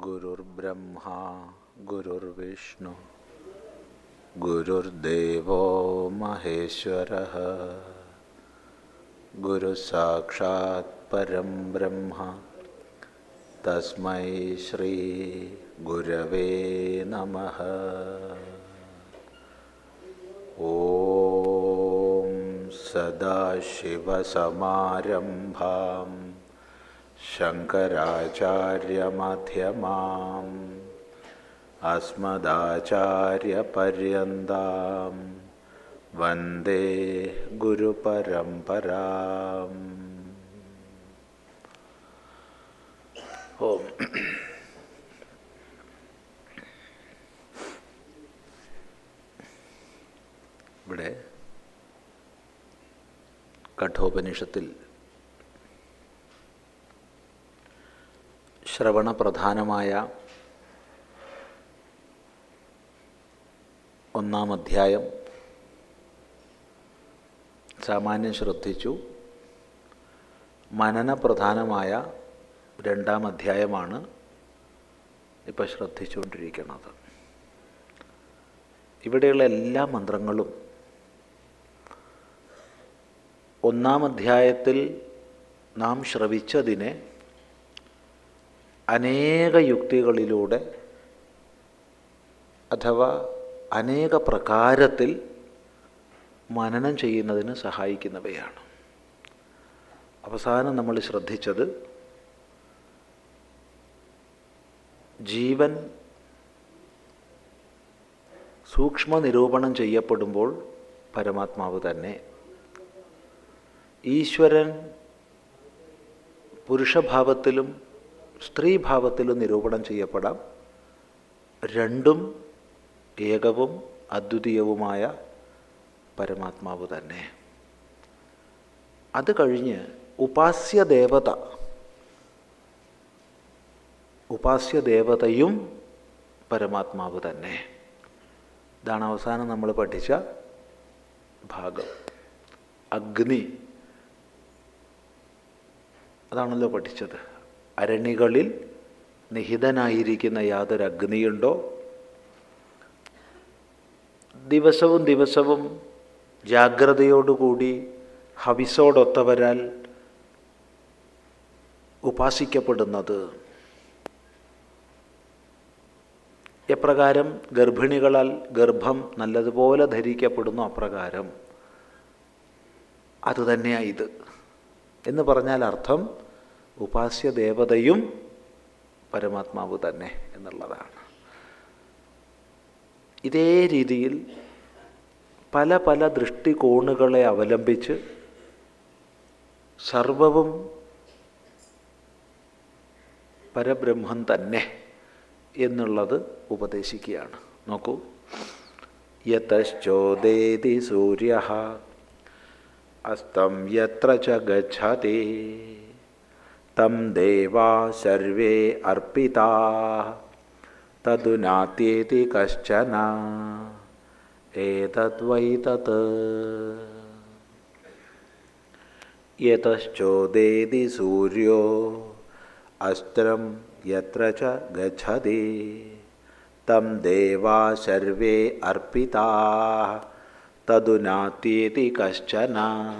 गुरुर्ब्रह्मा गुरुर्विष्णु गुरुर्देवो महेश्वरः गुरुसाक्षात् परं ब्रह्म तस्मै श्रीगुरवे नमः ॐ सदाशिवसमारम्भां शङ्कराचार्यमध्यमाम् अस्मदाचार्यपर्यन्तां वन्दे गुरुपरम्पराम् ഓം ഇവിടെ കഠോപനിഷത്തിൽ ശ്രവണപ്രധാനമായ ഒന്നാം അധ്യായം സാമാന്യം ശ്രദ്ധിച്ചു മനനപ്രധാനമായ രണ്ടാം അധ്യായമാണ് ഇപ്പോൾ ശ്രദ്ധിച്ചുകൊണ്ടിരിക്കുന്നത് ഇവിടെയുള്ള എല്ലാ മന്ത്രങ്ങളും ഒന്നാം അധ്യായത്തിൽ നാം ശ്രവിച്ചതിനെ അനേക യുക്തികളിലൂടെ അഥവാ അനേക പ്രകാരത്തിൽ മനനം ചെയ്യുന്നതിന് സഹായിക്കുന്നവയാണ് അവസാനം നമ്മൾ ശ്രദ്ധിച്ചത് ജീവൻ സൂക്ഷ്മ നിരൂപണം ചെയ്യപ്പെടുമ്പോൾ പരമാത്മാവ് തന്നെ ഈശ്വരൻ പുരുഷഭാവത്തിലും സ്ത്രീഭാവത്തിലും നിരൂപണം ചെയ്യപ്പെടാം രണ്ടും ഏകവും അദ്വിതീയവുമായ പരമാത്മാവ് തന്നെ അത് കഴിഞ്ഞ് ഉപാസ്യദേവത ഉപാസ്യദേവതയും പരമാത്മാവ് തന്നെ ഇതാണ് അവസാനം നമ്മൾ പഠിച്ച ഭാഗം അഗ്നി അതാണല്ലോ പഠിച്ചത് അരണികളിൽ നിഹിതനായിരിക്കുന്ന യാതൊരു അഗ്നിയുണ്ടോ ദിവസവും ദിവസവും ജാഗ്രതയോടുകൂടി ഹവിസോടൊത്തവരാൽ ഉപാസിക്കപ്പെടുന്നത് എപ്രകാരം ഗർഭിണികളാൽ ഗർഭം നല്ലതുപോലെ ധരിക്കപ്പെടുന്നു അപ്രകാരം അതുതന്നെയാണ് ഇത് എന്ന് പറഞ്ഞാൽ അർത്ഥം ഉപാസ്യ ദേവതയും പരമാത്മാവ് തന്നെ എന്നുള്ളതാണ് ഇതേ രീതിയിൽ പല പല ദൃഷ്ടികോണുകളെ അവലംബിച്ച് സർവവും പരബ്രഹ്മം തന്നെ എന്നുള്ളത് ഉപദേശിക്കുകയാണ് നോക്കൂ യതശ്ചോദേതി സൂര്യ അസ്തം യത്ര ച ഗച്ഛതി തം ദേവാ സർവേ അർപ്പിതാ തതു നാത്യേതി കശ്ചന ഏതദ്വൈ തത് യതശ്ചോദേതി സൂര്യോ അസ്ത്രം യത്ര ച ഗച്ഛതി തം ദേവാ സർവേ അർപ്പിതാ തതു നാത്യേതി കശ്ചന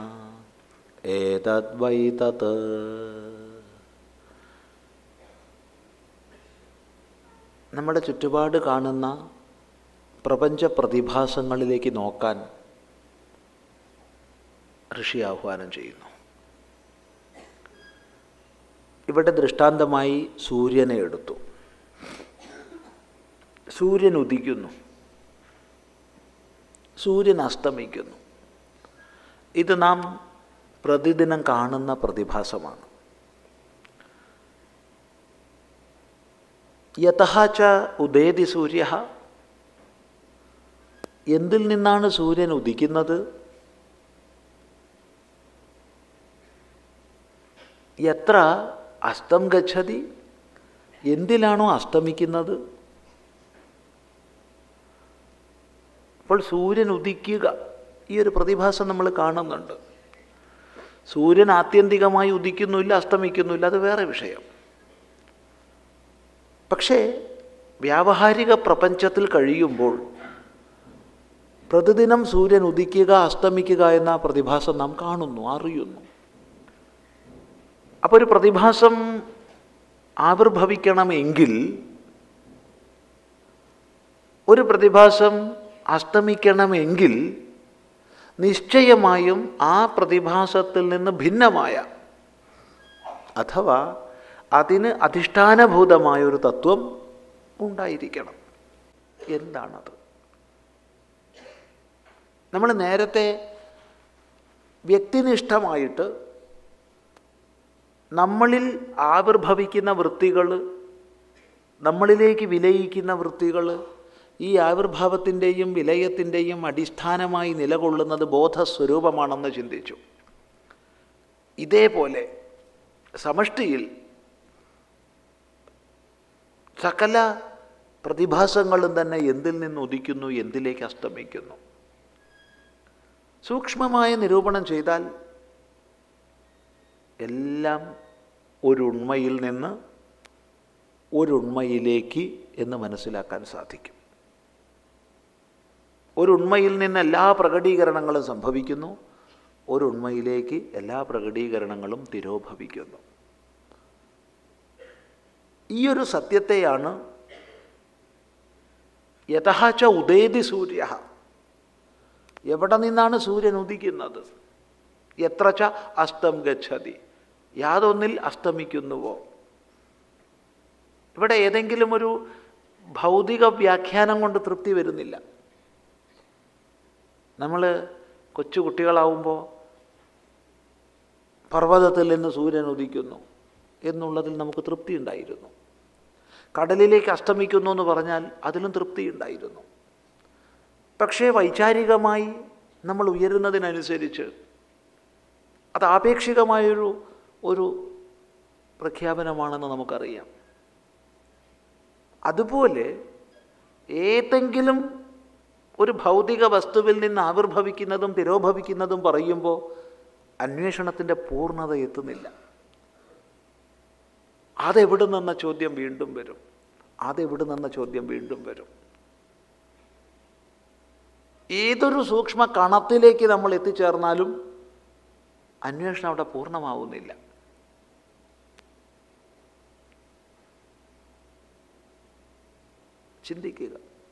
ഏതദ്വൈ തത് നമ്മുടെ ചുറ്റുപാട് കാണുന്ന പ്രപഞ്ച പ്രതിഭാസങ്ങളിലേക്ക് നോക്കാൻ ഋഷി ആഹ്വാനം ചെയ്യുന്നു ഇവിടെ ദൃഷ്ടാന്തമായി സൂര്യനെ എടുത്തു സൂര്യൻ ഉദിക്കുന്നു സൂര്യൻ അസ്തമിക്കുന്നു ഇത് നാം പ്രതിദിനം കാണുന്ന പ്രതിഭാസമാണ് യഥച്ച ഉദേതി സൂര്യ എന്തിൽ നിന്നാണ് സൂര്യൻ ഉദിക്കുന്നത് എത്ര അസ്തം ഗച്ഛതി എന്തിലാണോ അസ്തമിക്കുന്നത് അപ്പോൾ സൂര്യൻ ഉദിക്കുക ഈ ഒരു പ്രതിഭാസം നമ്മൾ കാണുന്നുണ്ട് സൂര്യൻ ആത്യന്തികമായി ഉദിക്കുന്നില്ല അസ്തമിക്കുന്നില്ല അത് വേറെ വിഷയം പക്ഷേ വ്യാവഹാരിക പ്രപഞ്ചത്തിൽ കഴിയുമ്പോൾ പ്രതിദിനം സൂര്യൻ ഉദിക്കുക അസ്തമിക്കുക എന്ന പ്രതിഭാസം നാം കാണുന്നു അറിയുന്നു അപ്പോൾ ഒരു പ്രതിഭാസം ആവിർഭവിക്കണമെങ്കിൽ ഒരു പ്രതിഭാസം അസ്തമിക്കണമെങ്കിൽ നിശ്ചയമായും ആ പ്രതിഭാസത്തിൽ നിന്ന് ഭിന്നമായ അഥവാ അതിന് അധിഷ്ഠാനഭൂതമായ ഒരു തത്വം ഉണ്ടായിരിക്കണം എന്താണത് നമ്മൾ നേരത്തെ വ്യക്തിനിഷ്ഠമായിട്ട് നമ്മളിൽ ആവിർഭവിക്കുന്ന വൃത്തികൾ നമ്മളിലേക്ക് വിലയിക്കുന്ന വൃത്തികൾ ഈ ആവിർഭാവത്തിൻ്റെയും വിലയത്തിൻ്റെയും അടിസ്ഥാനമായി നിലകൊള്ളുന്നത് ബോധസ്വരൂപമാണെന്ന് ചിന്തിച്ചു ഇതേപോലെ സമഷ്ടിയിൽ സകല പ്രതിഭാസങ്ങളും തന്നെ എന്തിൽ നിന്ന് ഉദിക്കുന്നു എന്തിലേക്ക് അസ്തമിക്കുന്നു സൂക്ഷ്മമായ നിരൂപണം ചെയ്താൽ എല്ലാം ഒരു ഉണ്മയിൽ നിന്ന് ഒരു ഉണ്മയിലേക്ക് എന്ന് മനസ്സിലാക്കാൻ സാധിക്കും ഒരു ഉണ്മയിൽ നിന്ന് എല്ലാ പ്രകടീകരണങ്ങളും സംഭവിക്കുന്നു ഒരു ഉണ്മയിലേക്ക് എല്ലാ പ്രകടീകരണങ്ങളും തിരോഭവിക്കുന്നു ഈ ഒരു സത്യത്തെയാണ് യഥാച്ച ഉദേതി സൂര്യ എവിടെ നിന്നാണ് സൂര്യൻ ഉദിക്കുന്നത് എത്ര ച അസ്തം ഗച്ഛതി യാതൊന്നിൽ അസ്തമിക്കുന്നുവോ ഇവിടെ ഏതെങ്കിലും ഒരു ഭൗതിക വ്യാഖ്യാനം കൊണ്ട് തൃപ്തി വരുന്നില്ല നമ്മൾ കൊച്ചു കുട്ടികളാവുമ്പോൾ പർവ്വതത്തിൽ നിന്ന് സൂര്യൻ ഉദിക്കുന്നു എന്നുള്ളതിൽ നമുക്ക് തൃപ്തി ഉണ്ടായിരുന്നു കടലിലേക്ക് അസ്തമിക്കുന്നു എന്ന് പറഞ്ഞാൽ അതിലും തൃപ്തി ഉണ്ടായിരുന്നു പക്ഷേ വൈചാരികമായി നമ്മൾ ഉയരുന്നതിനനുസരിച്ച് അത് ആപേക്ഷികമായൊരു ഒരു പ്രഖ്യാപനമാണെന്ന് നമുക്കറിയാം അതുപോലെ ഏതെങ്കിലും ഒരു ഭൗതിക വസ്തുവിൽ നിന്ന് ആവിർഭവിക്കുന്നതും തിരോഭവിക്കുന്നതും പറയുമ്പോൾ അന്വേഷണത്തിൻ്റെ പൂർണ്ണത എത്തുന്നില്ല അതെവിടെ നിന്ന ചോദ്യം വീണ്ടും വരും അതെവിടെ നിന്ന ചോദ്യം വീണ്ടും വരും ഏതൊരു സൂക്ഷ്മ കണത്തിലേക്ക് നമ്മൾ എത്തിച്ചേർന്നാലും അന്വേഷണം അവിടെ പൂർണ്ണമാവുന്നില്ല ചിന്തിക്കുക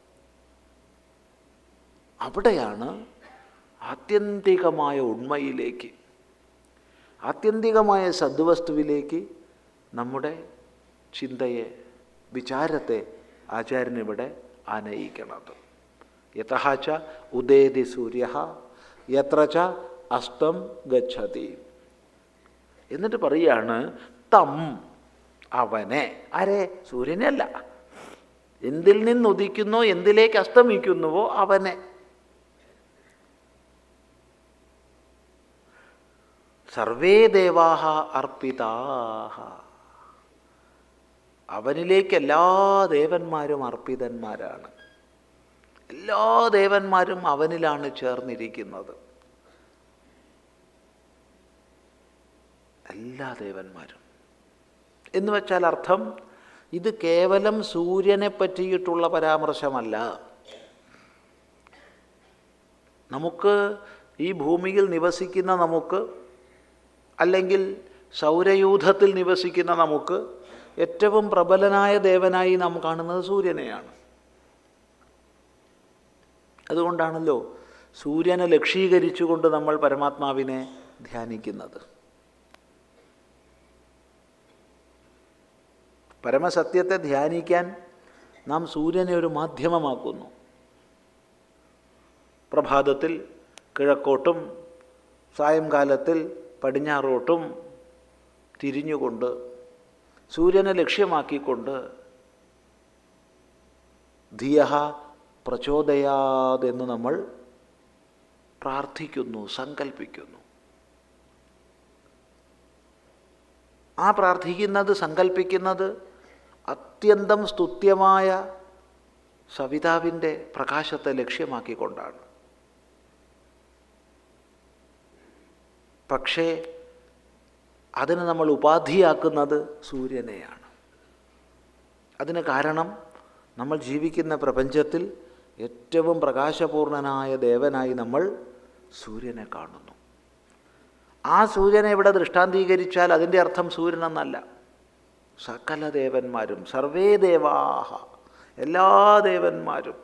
അവിടെയാണ് ആത്യന്തികമായ ഉണ്മയിലേക്ക് ആത്യന്തികമായ സദ്വസ്തുവിലേക്ക് നമ്മുടെ ചിന്തയെ വിചാരത്തെ ആചാര്യൻ ഇവിടെ ആനയിക്കണത് യഥാച്ച ഉദേതി സൂര്യ എത്ര ച അസ്തം ഗച്ഛതി എന്നിട്ട് പറയാണ് തം അവനെ ആരെ സൂര്യനല്ല എന്തിൽ നിന്നുദിക്കുന്നോ എന്തിലേക്ക് അസ്തമിക്കുന്നുവോ അവനെ സർവേ ദേവാഹ അർപ്പിതാഹ അവനിലേക്ക് എല്ലാ ദേവന്മാരും അർപ്പിതന്മാരാണ് എല്ലാ ദേവന്മാരും അവനിലാണ് ചേർന്നിരിക്കുന്നത് എല്ലാ ദേവന്മാരും എന്ന് വെച്ചാൽ അർത്ഥം ഇത് കേവലം സൂര്യനെ പറ്റിയിട്ടുള്ള പരാമർശമല്ല നമുക്ക് ഈ ഭൂമിയിൽ നിവസിക്കുന്ന നമുക്ക് അല്ലെങ്കിൽ സൗരയൂഥത്തിൽ നിവസിക്കുന്ന നമുക്ക് ഏറ്റവും പ്രബലനായ ദേവനായി നാം കാണുന്നത് സൂര്യനെയാണ് അതുകൊണ്ടാണല്ലോ സൂര്യനെ ലക്ഷീകരിച്ചുകൊണ്ട് നമ്മൾ പരമാത്മാവിനെ ധ്യാനിക്കുന്നത് പരമസത്യത്തെ ധ്യാനിക്കാൻ നാം സൂര്യനെ ഒരു മാധ്യമമാക്കുന്നു പ്രഭാതത്തിൽ കിഴക്കോട്ടും സായംകാലത്തിൽ പടിഞ്ഞാറോട്ടും തിരിഞ്ഞുകൊണ്ട് സൂര്യനെ ലക്ഷ്യമാക്കിക്കൊണ്ട് ധിയഹ പ്രചോദയാതെന്ന് നമ്മൾ പ്രാർത്ഥിക്കുന്നു സങ്കല്പിക്കുന്നു ആ പ്രാർത്ഥിക്കുന്നത് സങ്കല്പിക്കുന്നത് അത്യന്തം സ്തുത്യമായ സവിതാവിൻ്റെ പ്രകാശത്തെ ലക്ഷ്യമാക്കിക്കൊണ്ടാണ് പക്ഷേ അതിന് നമ്മൾ ഉപാധിയാക്കുന്നത് സൂര്യനെയാണ് അതിന് കാരണം നമ്മൾ ജീവിക്കുന്ന പ്രപഞ്ചത്തിൽ ഏറ്റവും പ്രകാശപൂർണനായ ദേവനായി നമ്മൾ സൂര്യനെ കാണുന്നു ആ സൂര്യനെ ഇവിടെ ദൃഷ്ടാന്തീകരിച്ചാൽ അതിൻ്റെ അർത്ഥം സൂര്യൻ എന്നല്ല സകല ദേവന്മാരും സർവേ ദേവാഹ എല്ലാ ദേവന്മാരും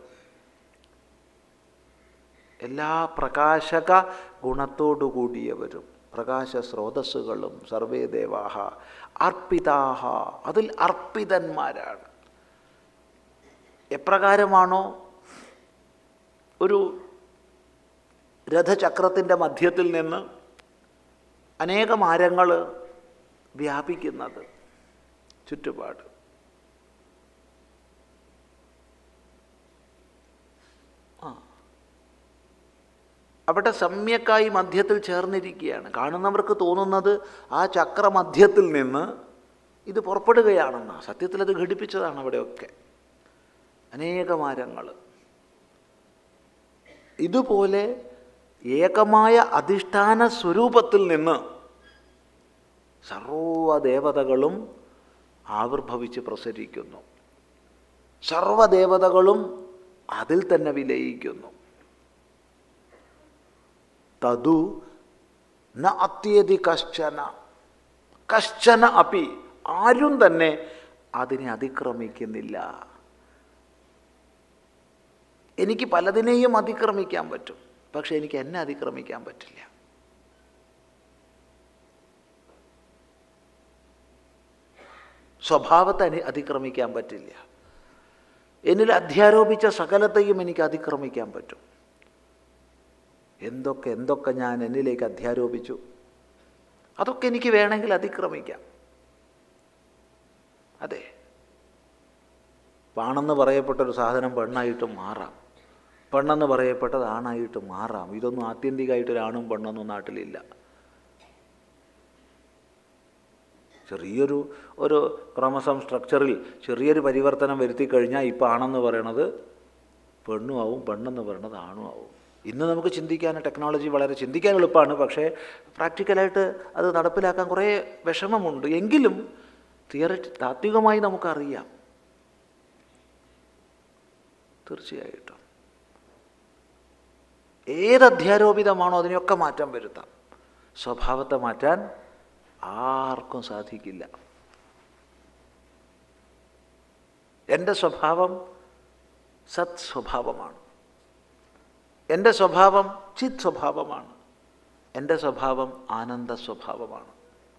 എല്ലാ പ്രകാശക ഗുണത്തോടു കൂടിയവരും പ്രകാശ സ്രോതസ്സുകളും സർവേ ദേവാഹ അർപ്പിതാഹ അതിൽ അർപ്പിതന്മാരാണ് എപ്രകാരമാണോ ഒരു രഥചക്രത്തിൻ്റെ മധ്യത്തിൽ നിന്ന് അനേകം ആരങ്ങൾ വ്യാപിക്കുന്നത് ചുറ്റുപാട് ആ അവിടെ സമ്യക്കായി മധ്യത്തിൽ ചേർന്നിരിക്കുകയാണ് കാണുന്നവർക്ക് തോന്നുന്നത് ആ ചക്രമധ്യത്തിൽ നിന്ന് ഇത് പുറപ്പെടുകയാണെന്ന് സത്യത്തിൽ അത് ഘടിപ്പിച്ചതാണ് അവിടെയൊക്കെ അനേകമാരങ്ങൾ ഇതുപോലെ ഏകമായ അധിഷ്ഠാന സ്വരൂപത്തിൽ നിന്ന് സർവദേവതകളും ആവിർഭവിച്ച് പ്രസരിക്കുന്നു സർവദേവതകളും അതിൽ തന്നെ വിലയിക്കുന്നു തതു ന അത്യതി കശ്ചന കശ്ചന അപ്പി ആരും തന്നെ അതിനെ അതിക്രമിക്കുന്നില്ല എനിക്ക് പലതിനെയും അതിക്രമിക്കാൻ പറ്റും പക്ഷെ എനിക്ക് എന്നെ അതിക്രമിക്കാൻ പറ്റില്ല സ്വഭാവത്തെ അനി അതിക്രമിക്കാൻ പറ്റില്ല എന്നിൽ അധ്യാരോപിച്ച സകലത്തെയും എനിക്ക് അതിക്രമിക്കാൻ പറ്റും എന്തൊക്കെ എന്തൊക്കെ ഞാൻ എന്നിലേക്ക് അധ്യാരോപിച്ചു അതൊക്കെ എനിക്ക് വേണമെങ്കിൽ അതിക്രമിക്കാം അതെ പാണെന്ന് പറയപ്പെട്ടൊരു സാധനം പെണ്ണായിട്ട് മാറാം പെണ്ണെന്ന് പറയപ്പെട്ടത് ആണായിട്ട് മാറാം ഇതൊന്നും ആത്യന്തികമായിട്ട് ഒരാണും പെണ്ണൊന്നും നാട്ടിലില്ല ചെറിയൊരു ഒരു ക്രോമസം സ്ട്രക്ചറിൽ ചെറിയൊരു പരിവർത്തനം വരുത്തി കഴിഞ്ഞാൽ ഇപ്പം ആണെന്ന് പറയണത് പെണ്ണും ആവും പെണ്ണെന്ന് പറയണത് ആണും ആവും ഇന്ന് നമുക്ക് ചിന്തിക്കാൻ ടെക്നോളജി വളരെ ചിന്തിക്കാൻ എളുപ്പമാണ് പക്ഷേ പ്രാക്ടിക്കലായിട്ട് അത് നടപ്പിലാക്കാൻ കുറേ വിഷമമുണ്ട് എങ്കിലും തിയറി താത്വികമായി നമുക്കറിയാം തീർച്ചയായിട്ടും ഏത് അധ്യാരോപിതമാണോ അതിനെയൊക്കെ മാറ്റം വരുത്താം സ്വഭാവത്തെ മാറ്റാൻ ആർക്കും സാധിക്കില്ല എൻ്റെ സ്വഭാവം സത് സ്വഭാവമാണ് എൻ്റെ സ്വഭാവം ചിത് സ്വഭാവമാണ് എൻ്റെ സ്വഭാവം ആനന്ദ സ്വഭാവമാണ്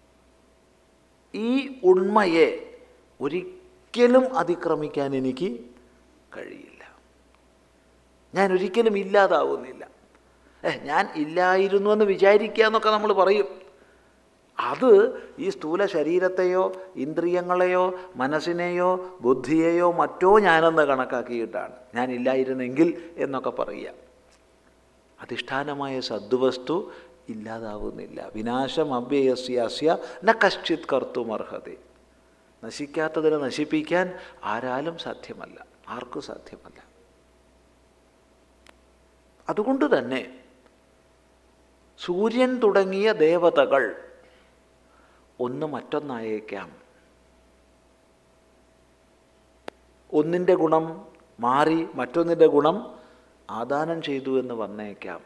ഈ ഉണ്മയെ ഒരിക്കലും അതിക്രമിക്കാൻ എനിക്ക് കഴിയില്ല ഞാൻ ഒരിക്കലും ഇല്ലാതാവുന്നില്ല ഏ ഞാൻ ഇല്ലായിരുന്നു എന്ന് വിചാരിക്കുക എന്നൊക്കെ നമ്മൾ പറയും അത് ഈ സ്ഥൂല ശരീരത്തെയോ ഇന്ദ്രിയങ്ങളെയോ മനസ്സിനെയോ ബുദ്ധിയെയോ മറ്റോ ഞാനെന്ന് കണക്കാക്കിയിട്ടാണ് ഞാൻ ഇല്ലായിരുന്നെങ്കിൽ എന്നൊക്കെ പറയുക അധിഷ്ഠാനമായ സദ്വസ്തു ഇല്ലാതാവുന്നില്ല വിനാശം അവ്യയസ്യാസ്യ ന കശ്ചിത് കർത്തുമർഹത നശിക്കാത്തതിനെ നശിപ്പിക്കാൻ ആരാലും സാധ്യമല്ല ആർക്കും സാധ്യമല്ല അതുകൊണ്ട് തന്നെ സൂര്യൻ തുടങ്ങിയ ദേവതകൾ ഒന്ന് മറ്റൊന്നായേക്കാം ഒന്നിൻ്റെ ഗുണം മാറി മറ്റൊന്നിൻ്റെ ഗുണം ആദാനം ചെയ്തു എന്ന് വന്നേക്കാം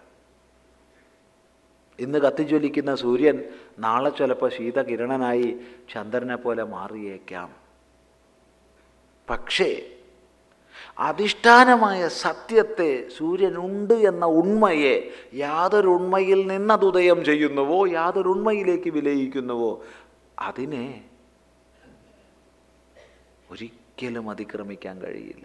ഇന്ന് കത്തിജ്വലിക്കുന്ന സൂര്യൻ നാളെ ചിലപ്പോൾ ശീതകിരണനായി ചന്ദ്രനെ പോലെ മാറിയേക്കാം പക്ഷേ അധിഷ്ഠാനമായ സത്യത്തെ സൂര്യനുണ്ട് എന്ന ഉണ്മയെ യാതൊരു ഉണ്മയിൽ നിന്നത് ഉദയം ചെയ്യുന്നുവോ യാതൊരു ഉണ്മയിലേക്ക് വിലയിക്കുന്നുവോ അതിനെ ഒരിക്കലും അതിക്രമിക്കാൻ കഴിയില്ല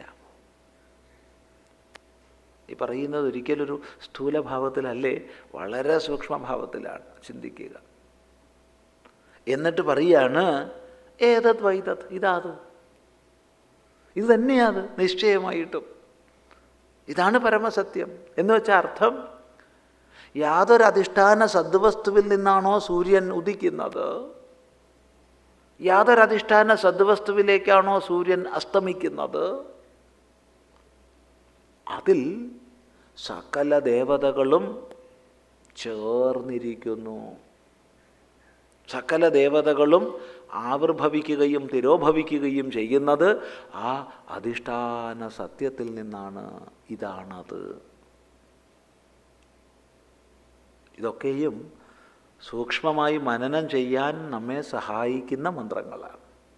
ഈ പറയുന്നത് ഒരിക്കലൊരു സ്ഥൂലഭാവത്തിലല്ലേ വളരെ സൂക്ഷ്മഭാവത്തിലാണ് ചിന്തിക്കുക എന്നിട്ട് പറയാണ് ഏതത് വൈതത് ഇതാത് ഇത് തന്നെയാത് നിശ്ചയമായിട്ടും ഇതാണ് പരമസത്യം എന്ന് വെച്ചാൽ അർത്ഥം യാതൊരു അധിഷ്ഠാന സദ്വസ്തുവിൽ നിന്നാണോ സൂര്യൻ ഉദിക്കുന്നത് യാതൊരു അധിഷ്ഠാന സദ്വസ്തുവിലേക്കാണോ സൂര്യൻ അസ്തമിക്കുന്നത് അതിൽ സകല ദേവതകളും ചേർന്നിരിക്കുന്നു സകല ദേവതകളും ആവിർഭവിക്കുകയും തിരോഭവിക്കുകയും ചെയ്യുന്നത് ആ അധിഷ്ഠാന സത്യത്തിൽ നിന്നാണ് ഇതാണത് ഇതൊക്കെയും സൂക്ഷ്മമായി മനനം ചെയ്യാൻ നമ്മെ സഹായിക്കുന്ന മന്ത്രങ്ങളാണ്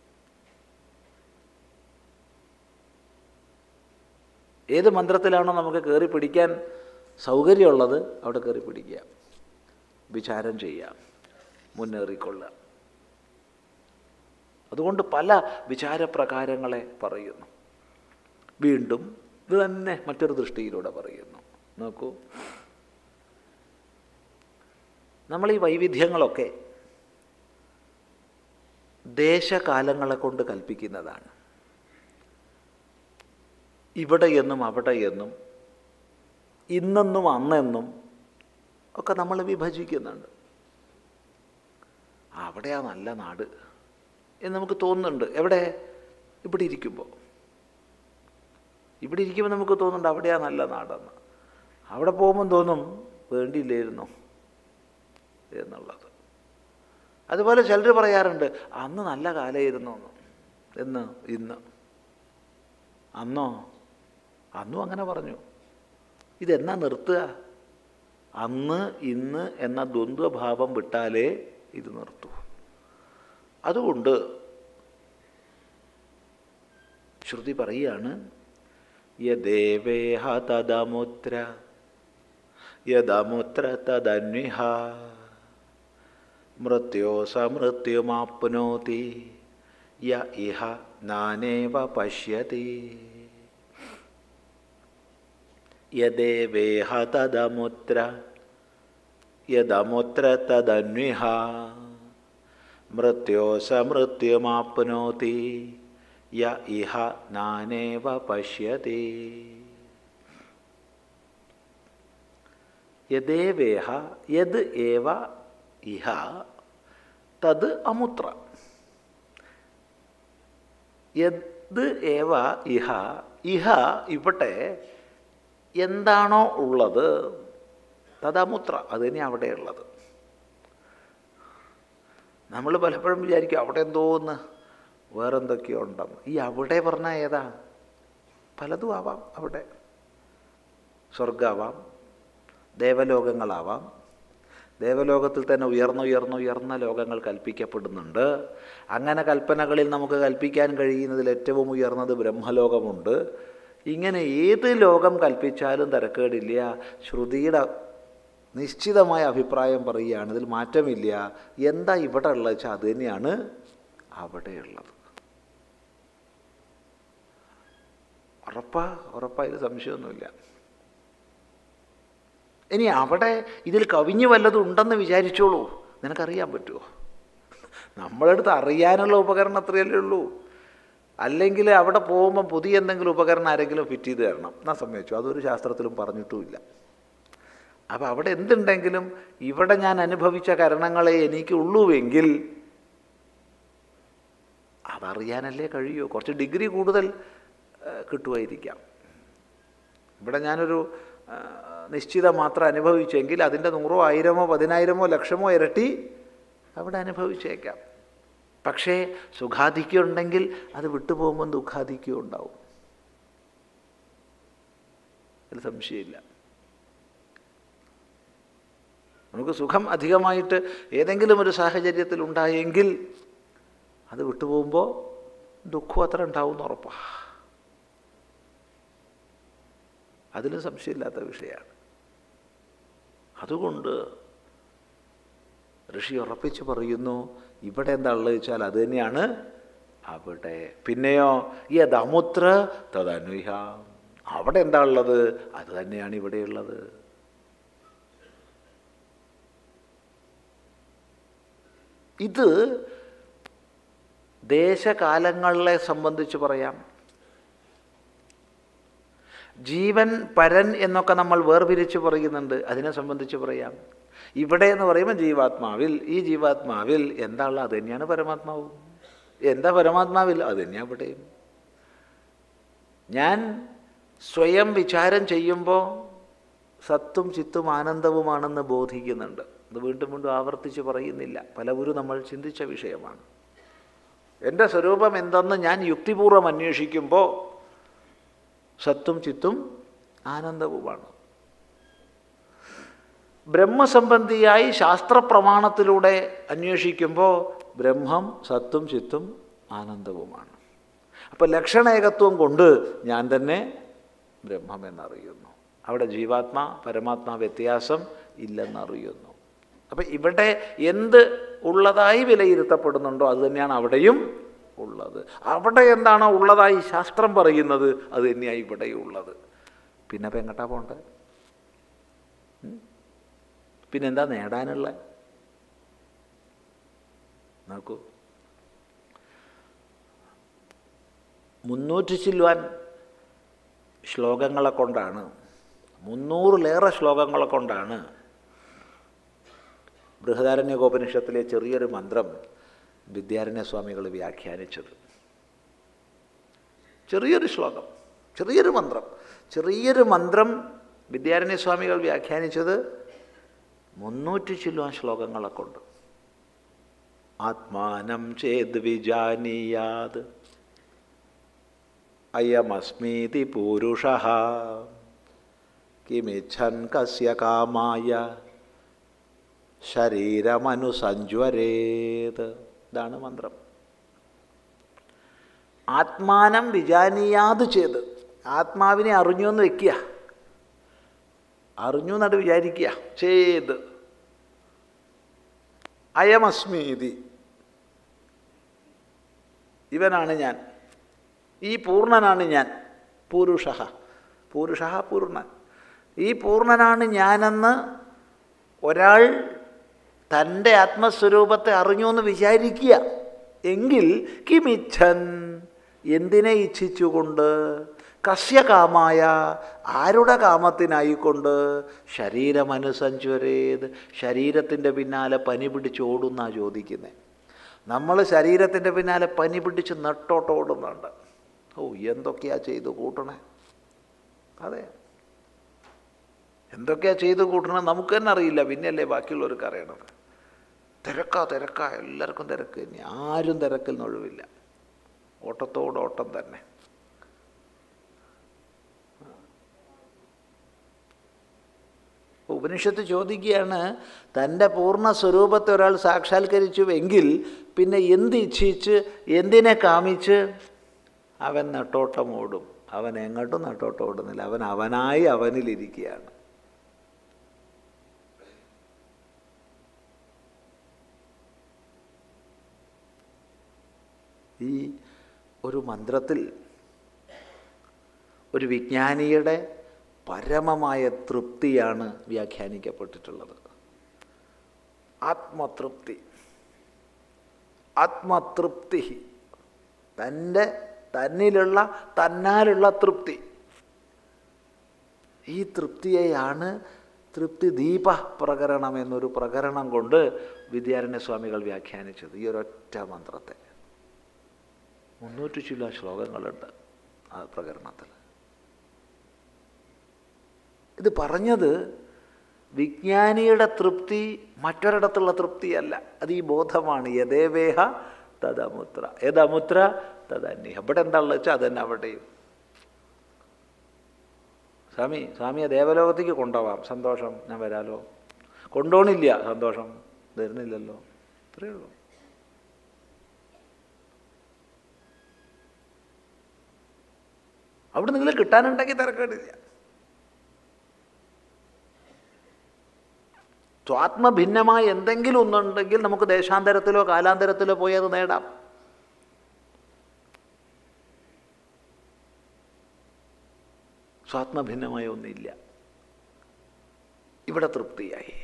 ഏത് മന്ത്രത്തിലാണോ നമുക്ക് കയറി പിടിക്കാൻ സൗകര്യമുള്ളത് അവിടെ കയറി പിടിക്കുക വിചാരം ചെയ്യാം മുന്നേറിക്കൊള്ളുക അതുകൊണ്ട് പല വിചാരപ്രകാരങ്ങളെ പറയുന്നു വീണ്ടും ഇത് തന്നെ മറ്റൊരു ദൃഷ്ടിയിലൂടെ പറയുന്നു നോക്കൂ നമ്മൾ ഈ വൈവിധ്യങ്ങളൊക്കെ ദേശകാലങ്ങളെ കൊണ്ട് കൽപ്പിക്കുന്നതാണ് ഇവിടെ എന്നും അവിടെ എന്നും ഇന്നെന്നും അന്നെന്നും ഒക്കെ നമ്മൾ വിഭജിക്കുന്നുണ്ട് അവിടെയാ നല്ല നാട് എന്ന് നമുക്ക് തോന്നുന്നുണ്ട് എവിടെ ഇവിടെ ഇരിക്കുമ്പോൾ ഇവിടെ ഇരിക്കുമ്പോൾ നമുക്ക് തോന്നുന്നുണ്ട് അവിടെയാ നല്ല നാടെന്ന് അവിടെ പോകുമ്പം തോന്നും വേണ്ടിയില്ലായിരുന്നു എന്നുള്ളത് അതുപോലെ ചിലർ പറയാറുണ്ട് അന്ന് നല്ല കാലമായിരുന്നു എന്ന് എന്ന് ഇന്ന് അന്നോ അന്നും അങ്ങനെ പറഞ്ഞു ഇതെന്നാ നിർത്തുക അന്ന് ഇന്ന് എന്ന ദ്വന്ദ്വഭാവം വിട്ടാലേ ഇത് നിർത്തൂ അതുകൊണ്ട് ശ്രുതി പറയുകയാണ് യദേവേഹ തദമുത്ര യദമുത്ര തദന്വിഹ മൃത്യോ സമൃത്യുമാപ്നോതി യ ഇഹ നാനേവ പശ്യതി യദേവേഹ തദമുത്ര യദമുത്ര തദന്വിഹ മൃത്യോ സമൃത്യുമാപ്നോതി യ ഇഹ നാനേവ പശ്യതി യദേവേഹ യത് ഏവ ഇഹ തത് അമുത്ര യത് ഏവ ഇഹ ഇഹ ഇവിടെ എന്താണോ ഉള്ളത് തദമുത്ര അത് തന്നെ അവിടെയുള്ളത് നമ്മൾ പലപ്പോഴും വിചാരിക്കും അവിടെ എന്തോന്ന് വേറെന്തൊക്കെയോ ഉണ്ടെന്ന് ഈ അവിടെ പറഞ്ഞാൽ ഏതാ പലതും ആവാം അവിടെ സ്വർഗാവാം ദേവലോകങ്ങളാവാം ദേവലോകത്തിൽ തന്നെ ഉയർന്ന ഉയർന്ന ഉയർന്ന ലോകങ്ങൾ കൽപ്പിക്കപ്പെടുന്നുണ്ട് അങ്ങനെ കൽപ്പനകളിൽ നമുക്ക് കൽപ്പിക്കാൻ കഴിയുന്നതിൽ ഏറ്റവും ഉയർന്നത് ബ്രഹ്മലോകമുണ്ട് ഇങ്ങനെ ഏത് ലോകം കൽപ്പിച്ചാലും തിരക്കേടില്ല ശ്രുതിയുടെ നിശ്ചിതമായ അഭിപ്രായം പറയുകയാണ് ഇതിൽ മാറ്റമില്ല എന്താ ഇവിടെ ഉള്ളത് വെച്ചാൽ അത് തന്നെയാണ് അവിടെയുള്ളത് ഉറപ്പാ ഉറപ്പാ ഇതിൽ സംശയമൊന്നുമില്ല ഇനി അവിടെ ഇതിൽ കവിഞ്ഞു വല്ലതും ഉണ്ടെന്ന് വിചാരിച്ചോളൂ നിനക്കറിയാൻ പറ്റുമോ നമ്മളടുത്ത് അറിയാനുള്ള ഉപകരണം അത്രയല്ലേ ഉള്ളൂ അല്ലെങ്കിൽ അവിടെ പോകുമ്പോൾ പുതിയ എന്തെങ്കിലും ഉപകരണം ആരെങ്കിലും ഫിറ്റ് ചെയ്ത് തരണം എന്നാ സമ്മതിച്ചു അതൊരു ശാസ്ത്രത്തിലും പറഞ്ഞിട്ടുമില്ല അപ്പോൾ അവിടെ എന്തുണ്ടെങ്കിലും ഇവിടെ ഞാൻ അനുഭവിച്ച കരണങ്ങളെ എനിക്കുള്ളൂവെങ്കിൽ അതറിയാനല്ലേ കഴിയൂ കുറച്ച് ഡിഗ്രി കൂടുതൽ കിട്ടുമായിരിക്കാം ഇവിടെ ഞാനൊരു നിശ്ചിത മാത്രം അനുഭവിച്ചെങ്കിൽ അതിൻ്റെ നൂറോ ആയിരമോ പതിനായിരമോ ലക്ഷമോ ഇരട്ടി അവിടെ അനുഭവിച്ചേക്കാം പക്ഷേ സുഖാധിക്യം ഉണ്ടെങ്കിൽ അത് വിട്ടുപോകുമ്പോൾ ദുഃഖാധിക്യം ഉണ്ടാവും അതിൽ സംശയമില്ല നമുക്ക് സുഖം അധികമായിട്ട് ഏതെങ്കിലും ഒരു സാഹചര്യത്തിൽ ഉണ്ടായെങ്കിൽ അത് വിട്ടുപോകുമ്പോൾ ദുഃഖം അത്ര ഉണ്ടാവും ഉറപ്പാ അതിലും സംശയമില്ലാത്ത വിഷയമാണ് അതുകൊണ്ട് ഋഷി ഉറപ്പിച്ച് പറയുന്നു ഇവിടെ എന്താ ഉള്ളത് വെച്ചാൽ അത് തന്നെയാണ് അവിടെ പിന്നെയോ ഈ ദമുത്ര തദനുഹ അവിടെ എന്താ ഉള്ളത് അത് തന്നെയാണ് ഇവിടെയുള്ളത് ഇത് ദേശകാലങ്ങളെ സംബന്ധിച്ച് പറയാം ജീവൻ പരൻ എന്നൊക്കെ നമ്മൾ വേർപിരിച്ച് പറയുന്നുണ്ട് അതിനെ സംബന്ധിച്ച് പറയാം ഇവിടെ എന്ന് പറയുമ്പോൾ ജീവാത്മാവിൽ ഈ ജീവാത്മാവിൽ എന്താ ഉള്ളത് അത് തന്നെയാണ് പരമാത്മാവും എന്താ പരമാത്മാവിൽ അത് തന്നെയാണ് ഇവിടെയും ഞാൻ സ്വയം വിചാരം ചെയ്യുമ്പോൾ സത്തും ചിത്തും ആനന്ദവുമാണെന്ന് ബോധിക്കുന്നുണ്ട് അത് വീണ്ടും വീണ്ടും ആവർത്തിച്ച് പറയുന്നില്ല പലവരും നമ്മൾ ചിന്തിച്ച വിഷയമാണ് എൻ്റെ സ്വരൂപം എന്തെന്ന് ഞാൻ യുക്തിപൂർവ്വം അന്വേഷിക്കുമ്പോൾ സത്തും ചിത്തും ആനന്ദവുമാണ് ബ്രഹ്മസംബന്ധിയായി ശാസ്ത്രപ്രമാണത്തിലൂടെ അന്വേഷിക്കുമ്പോൾ ബ്രഹ്മം സത്തും ചിത്തും ആനന്ദവുമാണ് അപ്പോൾ ലക്ഷണേകത്വം കൊണ്ട് ഞാൻ തന്നെ ബ്രഹ്മം എന്നറിയുന്നു അവിടെ ജീവാത്മാ പരമാത്മാ വ്യത്യാസം ഇല്ലെന്നറിയുന്നു അപ്പം ഇവിടെ എന്ത് ഉള്ളതായി വിലയിരുത്തപ്പെടുന്നുണ്ടോ അത് തന്നെയാണ് അവിടെയും ഉള്ളത് അവിടെ എന്താണോ ഉള്ളതായി ശാസ്ത്രം പറയുന്നത് അത് തന്നെയാണ് ഇവിടെയും ഉള്ളത് പിന്നെ ഇപ്പം എങ്ങോട്ടാ പോണ്ടേ പിന്നെന്താ നേടാനുള്ള നോക്കൂ മുന്നൂറ്റി ചില്ലുവാൻ ശ്ലോകങ്ങളെ കൊണ്ടാണ് മുന്നൂറിലേറെ ശ്ലോകങ്ങളെ കൊണ്ടാണ് ബൃഹദാരണ്യകോപനിഷത്തിലെ ചെറിയൊരു മന്ത്രം വിദ്യാരണ്യ സ്വാമികൾ വ്യാഖ്യാനിച്ചത് ചെറിയൊരു ശ്ലോകം ചെറിയൊരു മന്ത്രം ചെറിയൊരു മന്ത്രം വിദ്യാരണ്യ സ്വാമികൾ വ്യാഖ്യാനിച്ചത് മുന്നൂറ്റി ചില്ലുവാൻ ശ്ലോകങ്ങളെ കൊണ്ട് ആത്മാനം ചേത് വിജാനീയാത് അയമസ്മീതി പൂരുഷ കിമിച്ഛൻ കസ്യ കാമായ ശരീരമനുസഞ്ജ്വരേത് ഇതാണ് മന്ത്രം ആത്മാനം വിജാനീയാത് ചെയ്ത് ആത്മാവിനെ അറിഞ്ഞു എന്ന് വെക്കുക അറിഞ്ഞു എന്നിട്ട് വിചാരിക്കുക ചെയ്ത് അയമസ്മീതി ഇവനാണ് ഞാൻ ഈ പൂർണ്ണനാണ് ഞാൻ പൂരുഷ പൂരുഷ പൂർണ്ണൻ ഈ പൂർണ്ണനാണ് ഞാനെന്ന് ഒരാൾ തൻ്റെ ആത്മസ്വരൂപത്തെ അറിഞ്ഞു എന്ന് വിചാരിക്കുക എങ്കിൽ കിമിച്ഛൻ എന്തിനെ ഇച്ഛിച്ചുകൊണ്ട് കസ്യകാമായ ആരുടെ കാമത്തിനായിക്കൊണ്ട് ശരീരമനുസഞ്ചരേത് ശരീരത്തിൻ്റെ പിന്നാലെ പനി പിടിച്ച് ഓടുന്നാ ചോദിക്കുന്നത് നമ്മൾ ശരീരത്തിൻ്റെ പിന്നാലെ പനി പിടിച്ച് നെട്ടോട്ട് ഓടുന്നുണ്ട് ഓ എന്തൊക്കെയാ ചെയ്തു കൂട്ടണേ അതെ എന്തൊക്കെയാ ചെയ്തു കൂട്ടണേ നമുക്ക് തന്നെ അറിയില്ല പിന്നെയല്ലേ ബാക്കിയുള്ളവർക്ക് അറിയണത് തിരക്കാ തിരക്കാ എല്ലാവർക്കും തിരക്ക് തന്നെ ആരും തിരക്കിൽ നിന്ന് ഒഴിവില്ല ഓട്ടത്തോട് ഓട്ടം തന്നെ ഉപനിഷത്ത് ചോദിക്കുകയാണ് തൻ്റെ പൂർണ്ണ സ്വരൂപത്തെ ഒരാൾ സാക്ഷാത്കരിച്ചുവെങ്കിൽ പിന്നെ എന്ത് ഇച്ഛിച്ച് എന്തിനെ കാമിച്ച് അവൻ നെട്ടോട്ടം ഓടും അവൻ എങ്ങോട്ടും നെട്ടോട്ടം ഓടുന്നില്ല അവൻ അവനായി അവനിലിരിക്കുകയാണ് ഈ ഒരു മന്ത്രത്തിൽ ഒരു വിജ്ഞാനിയുടെ പരമമായ തൃപ്തിയാണ് വ്യാഖ്യാനിക്കപ്പെട്ടിട്ടുള്ളത് ആത്മതൃപ്തി ആത്മതൃപ്തി തൻ്റെ തന്നിലുള്ള തന്നാലുള്ള തൃപ്തി ഈ തൃപ്തിയെയാണ് തൃപ്തി ദീപ പ്രകരണം എന്നൊരു പ്രകരണം കൊണ്ട് വിദ്യാരണ്യ സ്വാമികൾ വ്യാഖ്യാനിച്ചത് ഈ ഒരൊറ്റ മന്ത്രത്തെ മുന്നൂറ്റി ചില ശ്ലോകങ്ങളുണ്ട് ആ പ്രകരണത്തിൽ ഇത് പറഞ്ഞത് വിജ്ഞാനിയുടെ തൃപ്തി മറ്റൊരിടത്തുള്ള തൃപ്തിയല്ല അത് ഈ ബോധമാണ് യഥേവേഹ തദമുത്ര യഥമുത്ര തദന്യ ഇവിടെ എന്താണെന്ന് വെച്ചാൽ അതന്നെ അവിടെയും സ്വാമി സ്വാമിയെ ദേവലോകത്തേക്ക് കൊണ്ടുപോവാം സന്തോഷം ഞാൻ വരാലോ കൊണ്ടുപോകണില്ല സന്തോഷം തരുന്നില്ലല്ലോ ഇത്രയേ ഉള്ളൂ അവിടെ നിങ്ങൾ കിട്ടാനുണ്ടെങ്കിൽ തിരക്കേടില്ല സ്വാത്മഭിന്നമായ എന്തെങ്കിലും ഒന്നുണ്ടെങ്കിൽ നമുക്ക് ദേശാന്തരത്തിലോ കാലാന്തരത്തിലോ പോയി അത് നേടാം സ്വാത്മഭിന്നമായ ഒന്നില്ല ഇവിടെ തൃപ്തിയായി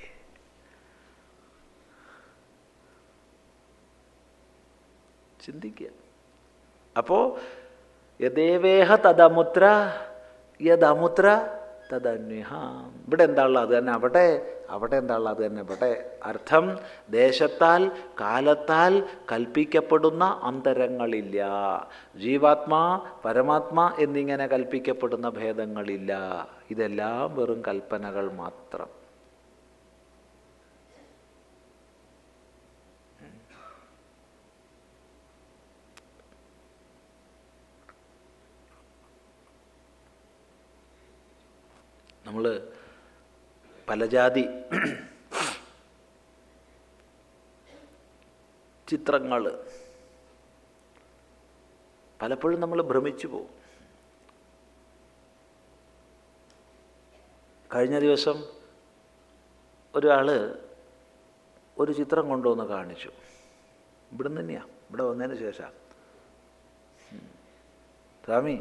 ചിന്തിക്കുക അപ്പോൾ യദേവേഹ തദമുത്ര യദമുത്ര തദന്യഹ ഇവിടെ എന്താ ഉള്ളത് അത് തന്നെ അവിടെ അവിടെ എന്താ ഉള്ളത് അത് തന്നെ ഇവിടെ അർത്ഥം ദേശത്താൽ കാലത്താൽ കൽപ്പിക്കപ്പെടുന്ന അന്തരങ്ങളില്ല ജീവാത്മാ പരമാത്മാ എന്നിങ്ങനെ കൽപ്പിക്കപ്പെടുന്ന ഭേദങ്ങളില്ല ഇതെല്ലാം വെറും കൽപ്പനകൾ മാത്രം നമ്മൾ പല ജാതി ചിത്രങ്ങൾ പലപ്പോഴും നമ്മൾ ഭ്രമിച്ചു പോകും കഴിഞ്ഞ ദിവസം ഒരാൾ ഒരു ചിത്രം കൊണ്ടുവന്ന് കാണിച്ചു ഇവിടുന്ന് തന്നെയാണ് ഇവിടെ വന്നതിന് ശേഷം ഉം. സ്വാമി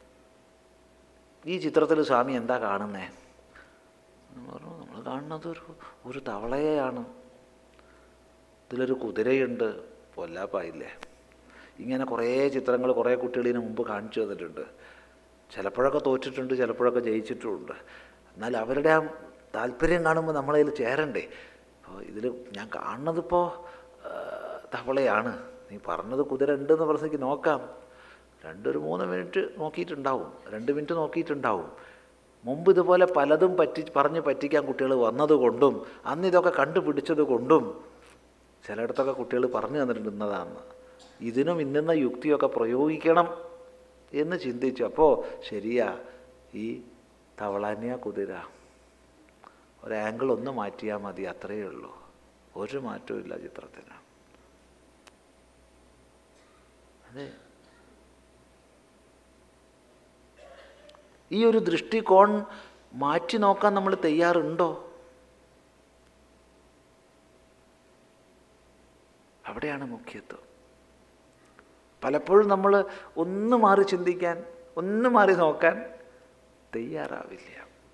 ഈ ചിത്രത്തിൽ സ്വാമി എന്താ കാണുന്നേ ഞാൻ പറഞ്ഞു നമ്മൾ കാണുന്നത് ഒരു ഒരു തവളയെയാണ് ഇതിലൊരു കുതിരയുണ്ട് പൊല്ലാപ്പായില്ലേ ഇങ്ങനെ കുറേ ചിത്രങ്ങൾ കുറേ കുട്ടികളിന് മുമ്പ് കാണിച്ചു തന്നിട്ടുണ്ട് ചിലപ്പോഴൊക്കെ തോറ്റിട്ടുണ്ട് ചിലപ്പോഴൊക്കെ ജയിച്ചിട്ടുമുണ്ട് എന്നാൽ അവരുടെ ആ താല്പര്യം കാണുമ്പോൾ നമ്മളതിൽ ചേരണ്ടേ അപ്പോൾ ഇതിൽ ഞാൻ കാണുന്നതിപ്പോൾ തവളയാണ് നീ പറഞ്ഞത് കുതിര ഉണ്ടെന്ന് പറഞ്ഞെങ്കിൽ നോക്കാം രണ്ടൊരു മൂന്ന് മിനിറ്റ് നോക്കിയിട്ടുണ്ടാവും രണ്ട് മിനിറ്റ് നോക്കിയിട്ടുണ്ടാവും മുമ്പ് ഇതുപോലെ പലതും പറ്റി പറഞ്ഞ് പറ്റിക്കാൻ കുട്ടികൾ വന്നതുകൊണ്ടും അന്ന് ഇതൊക്കെ കണ്ടുപിടിച്ചത് കൊണ്ടും ചിലയിടത്തൊക്കെ കുട്ടികൾ പറഞ്ഞു തന്നിട്ടുണ്ടെന്നതാണ് ഇതിനും ഇന്നുന്ന യുക്തിയൊക്കെ പ്രയോഗിക്കണം എന്ന് ചിന്തിച്ചു അപ്പോൾ ശരിയാ ഈ തവളാനിയ കുതിര ഒരു ആംഗിൾ ഒന്ന് മാറ്റിയാൽ മതി അത്രയേ ഉള്ളൂ ഒരു മാറ്റവും ഇല്ല ചിത്രത്തിന് അതെ ഈ ഒരു ദൃഷ്ടികോൺ മാറ്റി നോക്കാൻ നമ്മൾ തയ്യാറുണ്ടോ അവിടെയാണ് മുഖ്യത്വം പലപ്പോഴും നമ്മൾ ഒന്ന് മാറി ചിന്തിക്കാൻ ഒന്ന് മാറി നോക്കാൻ തയ്യാറാവില്ല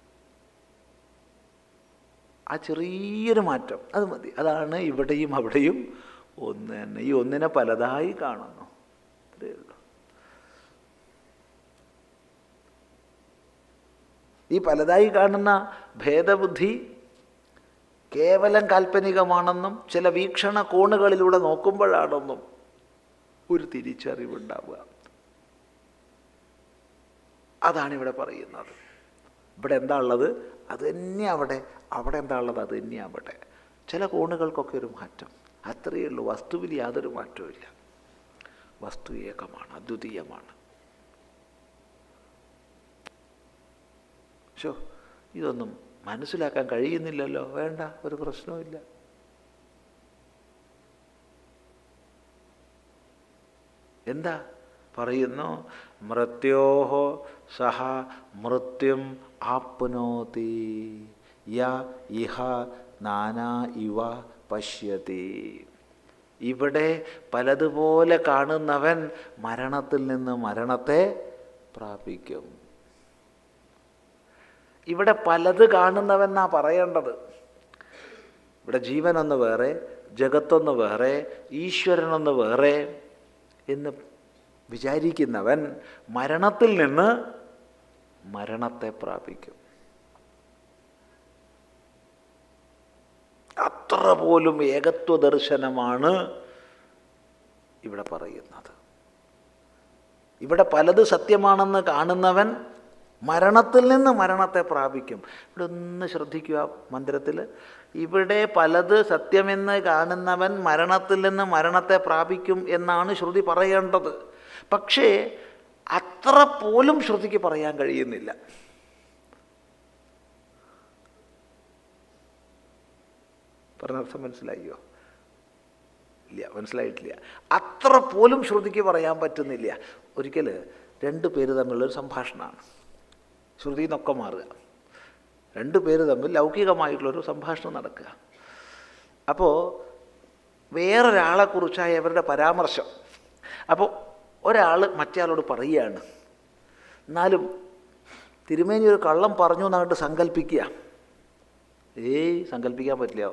ആ ചെറിയൊരു മാറ്റം അത് മതി അതാണ് ഇവിടെയും അവിടെയും ഒന്ന് തന്നെ ഈ ഒന്നിനെ പലതായി കാണുന്നു അത്രയേ ഉള്ളൂ ഈ പലതായി കാണുന്ന ഭേദബുദ്ധി കേവലം കാൽപ്പനികമാണെന്നും ചില വീക്ഷണ കോണുകളിലൂടെ നോക്കുമ്പോഴാണെന്നും ഒരു തിരിച്ചറിവുണ്ടാവുക അതാണ് ഇവിടെ പറയുന്നത് ഇവിടെ എന്താ ഉള്ളത് അത് തന്നെ അവിടെ അവിടെ എന്താ ഉള്ളത് അത് തന്നെ അവിടെ ചില കോണുകൾക്കൊക്കെ ഒരു മാറ്റം അത്രയേ ഉള്ളൂ വസ്തുവിൽ യാതൊരു മാറ്റവും ഇല്ല വസ്തു ഏകമാണ് അദ്വിതീയമാണ് ഷോ ഇതൊന്നും മനസ്സിലാക്കാൻ കഴിയുന്നില്ലല്ലോ വേണ്ട ഒരു പ്രശ്നവുമില്ല എന്താ പറയുന്നു മൃത്യോഹോ സഹ മൃത്യും ആപ്നോതി യ ഇഹ നാനാ ഇവ പശ്യതി ഇവിടെ പലതുപോലെ കാണുന്നവൻ മരണത്തിൽ നിന്ന് മരണത്തെ പ്രാപിക്കും ഇവിടെ പലത് കാണുന്നവെന്നാ പറയേണ്ടത് ഇവിടെ ജീവനൊന്ന് വേറെ ജഗത്തൊന്ന് വേറെ ഈശ്വരനൊന്ന് വേറെ എന്ന് വിചാരിക്കുന്നവൻ മരണത്തിൽ നിന്ന് മരണത്തെ പ്രാപിക്കും അത്ര പോലും ഏകത്വ ദർശനമാണ് ഇവിടെ പറയുന്നത് ഇവിടെ പലത് സത്യമാണെന്ന് കാണുന്നവൻ മരണത്തിൽ നിന്ന് മരണത്തെ പ്രാപിക്കും ഇവിടെ ഒന്ന് ശ്രദ്ധിക്കുക മന്ദിരത്തിൽ ഇവിടെ പലത് സത്യമെന്ന് കാണുന്നവൻ മരണത്തിൽ നിന്ന് മരണത്തെ പ്രാപിക്കും എന്നാണ് ശ്രുതി പറയേണ്ടത് പക്ഷേ അത്ര പോലും ശ്രുതിക്ക് പറയാൻ കഴിയുന്നില്ല പറഞ്ഞർത്ഥം മനസ്സിലായോ ഇല്ല മനസ്സിലായിട്ടില്ല അത്ര പോലും ശ്രുതിക്ക് പറയാൻ പറ്റുന്നില്ല ഒരിക്കൽ രണ്ട് പേര് തമ്മിലുള്ളൊരു സംഭാഷണമാണ് ശ്രുതി എന്നൊക്കെ മാറുക രണ്ട് പേര് തമ്മിൽ ലൗകികമായിട്ടുള്ളൊരു സംഭാഷണം നടക്കുക അപ്പോൾ വേറൊരാളെക്കുറിച്ചായ അവരുടെ പരാമർശം അപ്പോൾ ഒരാൾ മറ്റേയാളോട് പറയുകയാണ് എന്നാലും തിരുമേനി ഒരു കള്ളം പറഞ്ഞു എന്നങ്ങോട്ട് സങ്കല്പിക്കുക ഏയ് സങ്കല്പിക്കാൻ പറ്റില്ല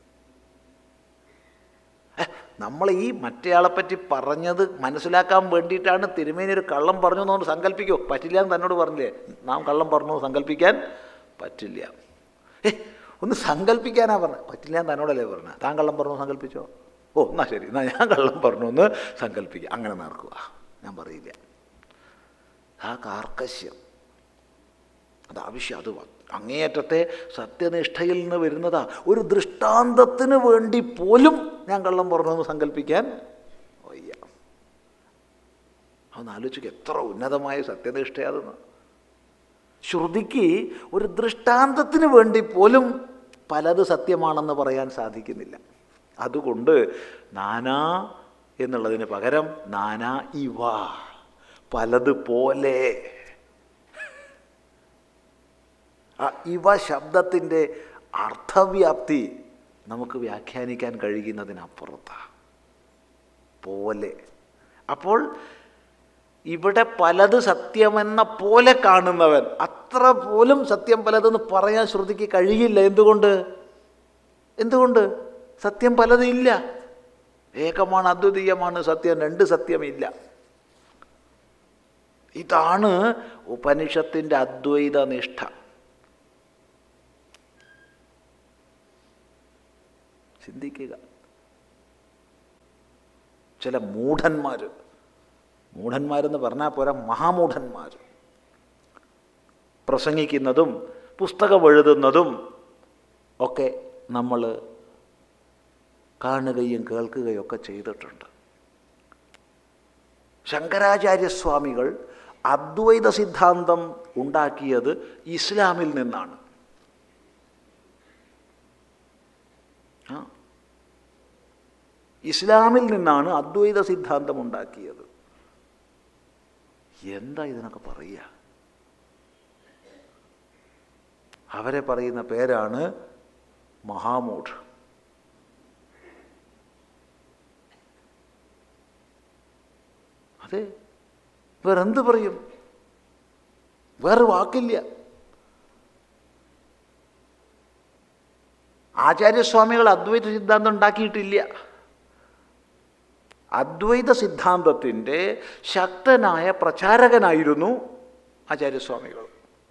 നമ്മൾ ഈ മറ്റേയാളെപ്പറ്റി പറഞ്ഞത് മനസ്സിലാക്കാൻ വേണ്ടിയിട്ടാണ് തിരുമേനി ഒരു കള്ളം പറഞ്ഞു എന്നുകൊണ്ട് സങ്കല്പിക്കോ പറ്റില്ല എന്ന് തന്നോട് പറഞ്ഞില്ലേ നാം കള്ളം പറഞ്ഞു എന്ന് സങ്കല്പിക്കാൻ പറ്റില്ല ഏ ഒന്ന് സങ്കല്പിക്കാനാ പറഞ്ഞത് പറ്റില്ല എന്ന് തന്നോടല്ലേ പറഞ്ഞത് താൻ കള്ളം പറഞ്ഞു എന്ന് സങ്കല്പിച്ചോ ഓ എന്നാ ശരി എന്നാ ഞാൻ കള്ളം പറഞ്ഞു എന്ന് സങ്കല്പിക്കുക അങ്ങനെ നടക്കുക ഞാൻ പറയില്ല ആ കാർക്കശ്യം അത് ആവശ്യം അത് അങ്ങേയറ്റത്തെ സത്യനിഷ്ഠയിൽ നിന്ന് വരുന്നതാ ഒരു ദൃഷ്ടാന്തത്തിന് വേണ്ടി പോലും ഞാൻ കള്ളം പറഞ്ഞെന്ന് സങ്കല്പിക്കാൻ വയ്യ അതൊന്ന് ആലോചിക്കുക എത്ര ഉന്നതമായ സത്യനിഷ്ഠയാതെന്ന് ശ്രുതിക്ക് ഒരു ദൃഷ്ടാന്തത്തിന് വേണ്ടി പോലും പലത് സത്യമാണെന്ന് പറയാൻ സാധിക്കുന്നില്ല അതുകൊണ്ട് നാനാ എന്നുള്ളതിന് പകരം നാനാ ഇവ പലത് പോലെ ആ ഇവ ശബ്ദത്തിൻ്റെ അർത്ഥവ്യാപ്തി നമുക്ക് വ്യാഖ്യാനിക്കാൻ കഴിയുന്നതിനപ്പുറത്താണ് പോലെ അപ്പോൾ ഇവിടെ പലത് സത്യമെന്ന പോലെ കാണുന്നവൻ അത്ര പോലും സത്യം പലതെന്ന് പറയാൻ ശ്രുതിക്ക് കഴിയില്ല എന്തുകൊണ്ട് എന്തുകൊണ്ട് സത്യം പലതില്ല ഏകമാണ് അദ്വിതീയമാണ് സത്യം രണ്ട് സത്യമില്ല ഇതാണ് ഉപനിഷത്തിൻ്റെ അദ്വൈത നിഷ്ഠ ചിന്തിക്കുക ചില മൂഢന്മാർ മൂഢന്മാരെന്ന് പറഞ്ഞാൽ പോരാ മഹാമൂഢന്മാർ പ്രസംഗിക്കുന്നതും പുസ്തകം എഴുതുന്നതും ഒക്കെ നമ്മൾ കാണുകയും കേൾക്കുകയും ഒക്കെ ചെയ്തിട്ടുണ്ട് ശങ്കരാചാര്യസ്വാമികൾ അദ്വൈത സിദ്ധാന്തം ഉണ്ടാക്കിയത് ഇസ്ലാമിൽ നിന്നാണ് ആ ഇസ്ലാമിൽ നിന്നാണ് അദ്വൈത സിദ്ധാന്തം ഉണ്ടാക്കിയത് എന്താ ഇതിനൊക്കെ പറയുക അവരെ പറയുന്ന പേരാണ് മഹാമൂഢ് അതെ വേറെന്ത് പറയും വേറെ വാക്കില്ല ആചാര്യസ്വാമികൾ അദ്വൈത സിദ്ധാന്തം ഉണ്ടാക്കിയിട്ടില്ല അദ്വൈത സിദ്ധാന്തത്തിൻ്റെ ശക്തനായ പ്രചാരകനായിരുന്നു ആചാര്യസ്വാമികൾ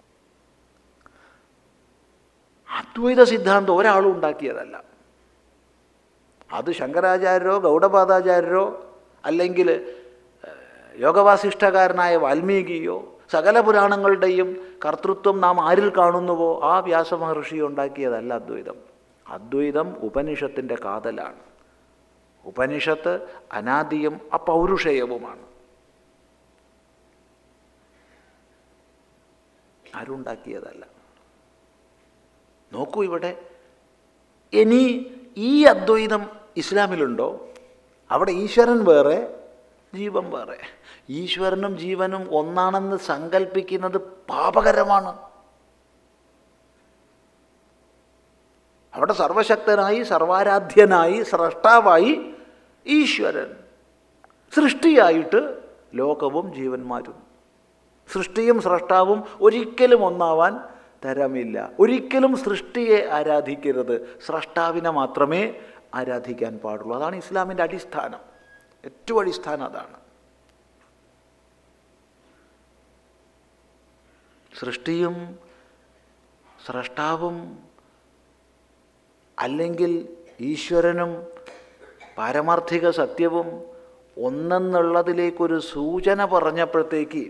അദ്വൈത സിദ്ധാന്തം ഒരാളും ഉണ്ടാക്കിയതല്ല അത് ശങ്കരാചാര്യരോ ഗൗഡപാദാചാര്യരോ അല്ലെങ്കിൽ യോഗവാസിഷ്ഠകാരനായ വാൽമീകിയോ സകല പുരാണങ്ങളുടെയും കർത്തൃത്വം നാം ആരിൽ കാണുന്നുവോ ആ വ്യാസമഹർഷി ഉണ്ടാക്കിയതല്ല അദ്വൈതം അദ്വൈതം ഉപനിഷത്തിൻ്റെ കാതലാണ് ഉപനിഷത്ത് അനാദിയും അപൗരുഷേയവുമാണ് ആരുണ്ടാക്കിയതല്ല നോക്കൂ ഇവിടെ ഇനി ഈ അദ്വൈതം ഇസ്ലാമിലുണ്ടോ അവിടെ ഈശ്വരൻ വേറെ ജീവൻ വേറെ ഈശ്വരനും ജീവനും ഒന്നാണെന്ന് സങ്കല്പിക്കുന്നത് പാപകരമാണ് അവിടെ സർവശക്തനായി സർവാരാധ്യനായി സ്രഷ്ടാവായി ഈശ്വരൻ സൃഷ്ടിയായിട്ട് ലോകവും ജീവന്മാരും സൃഷ്ടിയും സ്രഷ്ടാവും ഒരിക്കലും ഒന്നാവാൻ തരമില്ല ഒരിക്കലും സൃഷ്ടിയെ ആരാധിക്കരുത് സ്രഷ്ടാവിനെ മാത്രമേ ആരാധിക്കാൻ പാടുള്ളൂ അതാണ് ഇസ്ലാമിൻ്റെ അടിസ്ഥാനം ഏറ്റവും അടിസ്ഥാനം അതാണ് സൃഷ്ടിയും സ്രഷ്ടാവും അല്ലെങ്കിൽ ഈശ്വരനും പാരമാർത്ഥിക സത്യവും ഒന്നെന്നുള്ളതിലേക്കൊരു സൂചന പറഞ്ഞപ്പോഴത്തേക്ക്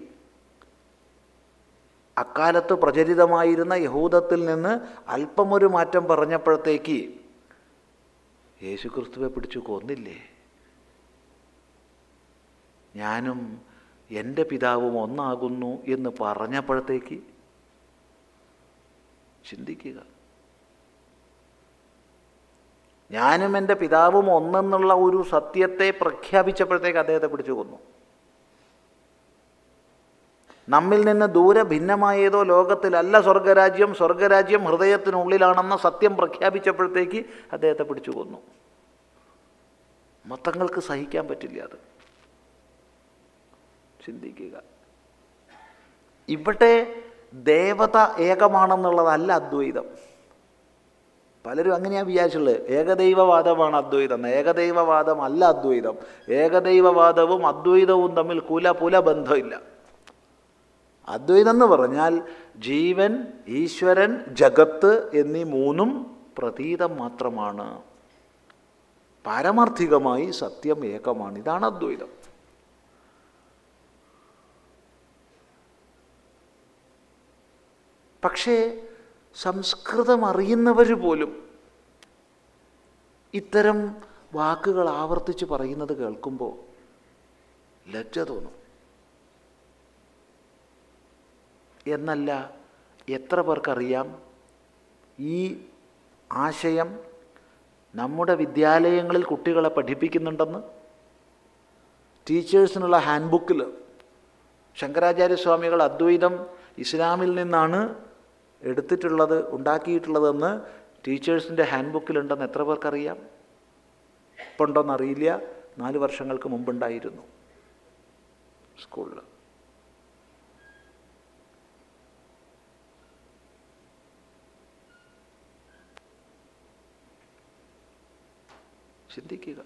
അക്കാലത്ത് പ്രചരിതമായിരുന്ന യഹൂദത്തിൽ നിന്ന് അല്പമൊരു മാറ്റം പറഞ്ഞപ്പോഴത്തേക്ക് യേശുക്രിസ്തുവെ പിടിച്ചു കൊന്നില്ലേ ഞാനും എൻ്റെ പിതാവും ഒന്നാകുന്നു എന്ന് പറഞ്ഞപ്പോഴത്തേക്ക് ചിന്തിക്കുക ഞാനും എൻ്റെ പിതാവും ഒന്നെന്നുള്ള ഒരു സത്യത്തെ പ്രഖ്യാപിച്ചപ്പോഴത്തേക്ക് അദ്ദേഹത്തെ പിടിച്ചു കൊന്നു നമ്മിൽ നിന്ന് ദൂരെ ഭിന്നമായതോ ലോകത്തിലല്ല സ്വർഗരാജ്യം സ്വർഗരാജ്യം ഹൃദയത്തിനുള്ളിലാണെന്ന സത്യം പ്രഖ്യാപിച്ചപ്പോഴത്തേക്ക് അദ്ദേഹത്തെ പിടിച്ചു കൊന്നു മതങ്ങൾക്ക് സഹിക്കാൻ പറ്റില്ല അത് ചിന്തിക്കുക ഇവിടെ ദേവത ഏകമാണെന്നുള്ളതല്ല അദ്വൈതം പലരും അങ്ങനെയാണ് വിചാരിച്ചുള്ളത് ഏകദൈവവാദമാണ് അദ്വൈതം ഏകദൈവവാദം അല്ല അദ്വൈതം ഏകദൈവവാദവും അദ്വൈതവും തമ്മിൽ കുല പുല ബന്ധമില്ല അദ്വൈതം എന്ന് പറഞ്ഞാൽ ജീവൻ ഈശ്വരൻ ജഗത്ത് എന്നീ മൂന്നും പ്രതീതം മാത്രമാണ് പാരമാർത്ഥികമായി സത്യം ഏകമാണ് ഇതാണ് അദ്വൈതം പക്ഷേ സംസ്കൃതം അറിയുന്നവർ പോലും ഇത്തരം വാക്കുകൾ ആവർത്തിച്ച് പറയുന്നത് കേൾക്കുമ്പോൾ ലജ്ജ തോന്നും എന്നല്ല എത്ര പേർക്കറിയാം ഈ ആശയം നമ്മുടെ വിദ്യാലയങ്ങളിൽ കുട്ടികളെ പഠിപ്പിക്കുന്നുണ്ടെന്ന് ടീച്ചേഴ്സിനുള്ള ഹാൻഡ് ബുക്കിൽ ശങ്കരാചാര്യസ്വാമികൾ അദ്വൈതം ഇസ്ലാമിൽ നിന്നാണ് എടുത്തിട്ടുള്ളത് ഉണ്ടാക്കിയിട്ടുള്ളതെന്ന് ടീച്ചേഴ്സിൻ്റെ ഹാൻഡ് ബുക്കിലുണ്ടെന്ന് എത്ര പേർക്കറിയാം ഇപ്പം ഉണ്ടോയെന്നറിയില്ല നാല് വർഷങ്ങൾക്ക് മുമ്പുണ്ടായിരുന്നു സ്കൂളിൽ ചിന്തിക്കുക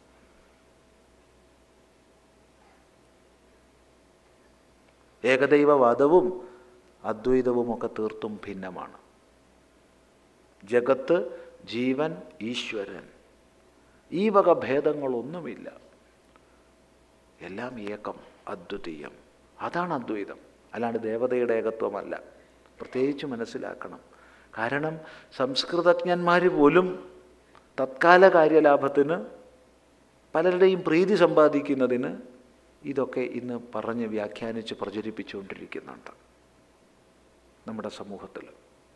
ഏകദൈവവാദവും അദ്വൈതവും ഒക്കെ തീർത്തും ഭിന്നമാണ് ജഗത്ത് ജീവൻ ഈശ്വരൻ ഈ വക ഭേദങ്ങളൊന്നുമില്ല എല്ലാം ഏകം അദ്വിതീയം അതാണ് അദ്വൈതം അല്ലാണ്ട് ദേവതയുടെ ഏകത്വമല്ല പ്രത്യേകിച്ച് മനസ്സിലാക്കണം കാരണം സംസ്കൃതജ്ഞന്മാർ പോലും തത്കാല കാര്യലാഭത്തിന് പലരുടെയും പ്രീതി സമ്പാദിക്കുന്നതിന് ഇതൊക്കെ ഇന്ന് പറഞ്ഞ് വ്യാഖ്യാനിച്ച് പ്രചരിപ്പിച്ചുകൊണ്ടിരിക്കുന്നുണ്ട് നമ്മുടെ സമൂഹത്തിൽ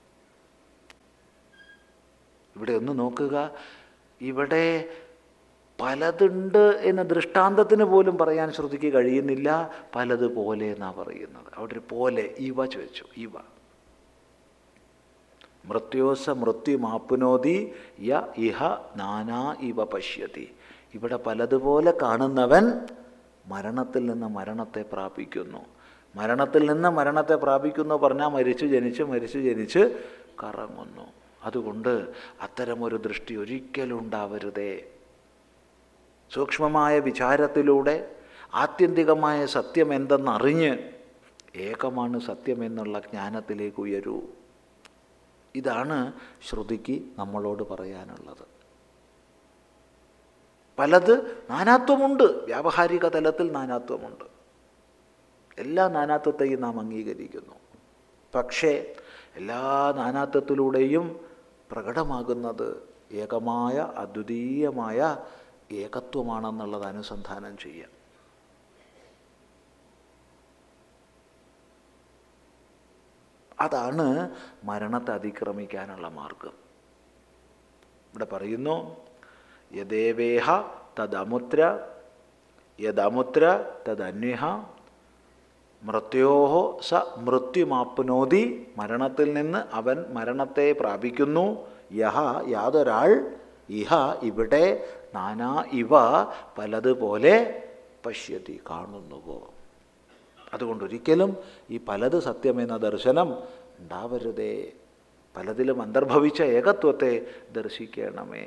ഇവിടെ ഒന്ന് നോക്കുക ഇവിടെ പലതുണ്ട് എന്ന ദൃഷ്ടാന്തത്തിന് പോലും പറയാൻ ശ്രുതിക്ക് കഴിയുന്നില്ല പലതുപോലെ എന്നാണ് പറയുന്നത് അവിടെ ഒരു പോലെ ഇവ ചോദിച്ചു ഇവ മൃത്യോസ മൃത്യുമാപ്നോതി യ ഇഹ നാനാ ഇവ പശ്യതി ഇവിടെ പലതുപോലെ കാണുന്നവൻ മരണത്തിൽ നിന്ന് മരണത്തെ പ്രാപിക്കുന്നു മരണത്തിൽ നിന്ന് മരണത്തെ പ്രാപിക്കുന്നു പറഞ്ഞാൽ മരിച്ചു ജനിച്ച് മരിച്ചു ജനിച്ച് കറങ്ങുന്നു അതുകൊണ്ട് അത്തരമൊരു ദൃഷ്ടി ഒരിക്കലും ഉണ്ടാവരുതേ സൂക്ഷ്മമായ വിചാരത്തിലൂടെ ആത്യന്തികമായ സത്യം എന്തെന്നറിഞ്ഞ് ഏകമാണ് സത്യമെന്നുള്ള ജ്ഞാനത്തിലേക്ക് ഉയരൂ ഇതാണ് ശ്രുതിക്ക് നമ്മളോട് പറയാനുള്ളത് പലത് നാനാത്വമുണ്ട് വ്യാവഹാരിക തലത്തിൽ നാനാത്വമുണ്ട് എല്ലാ നാനാത്വത്തെയും നാം അംഗീകരിക്കുന്നു പക്ഷേ എല്ലാ നാനാത്വത്തിലൂടെയും പ്രകടമാകുന്നത് ഏകമായ അദ്വിതീയമായ ഏകത്വമാണെന്നുള്ളത് അനുസന്ധാനം ചെയ്യാം അതാണ് മരണത്തെ അതിക്രമിക്കാനുള്ള മാർഗം ഇവിടെ പറയുന്നു യദേവേഹ തദമുത്ര യദമുത്ര തദന്യഹ മൃത്യോഹോ സ മൃത്യുമാപ്നോതി മരണത്തിൽ നിന്ന് അവൻ മരണത്തെ പ്രാപിക്കുന്നു യഹ യാതൊരാൾ ഇഹ ഇവിടെ നാനാ ഇവ പലതുപോലെ പശ്യതി കാണുന്നുവോ അതുകൊണ്ട് ഒരിക്കലും ഈ പലത് സത്യമെന്ന ദർശനം ഉണ്ടാവരുതേ പലതിലും അന്തർഭവിച്ച ഏകത്വത്തെ ദർശിക്കണമേ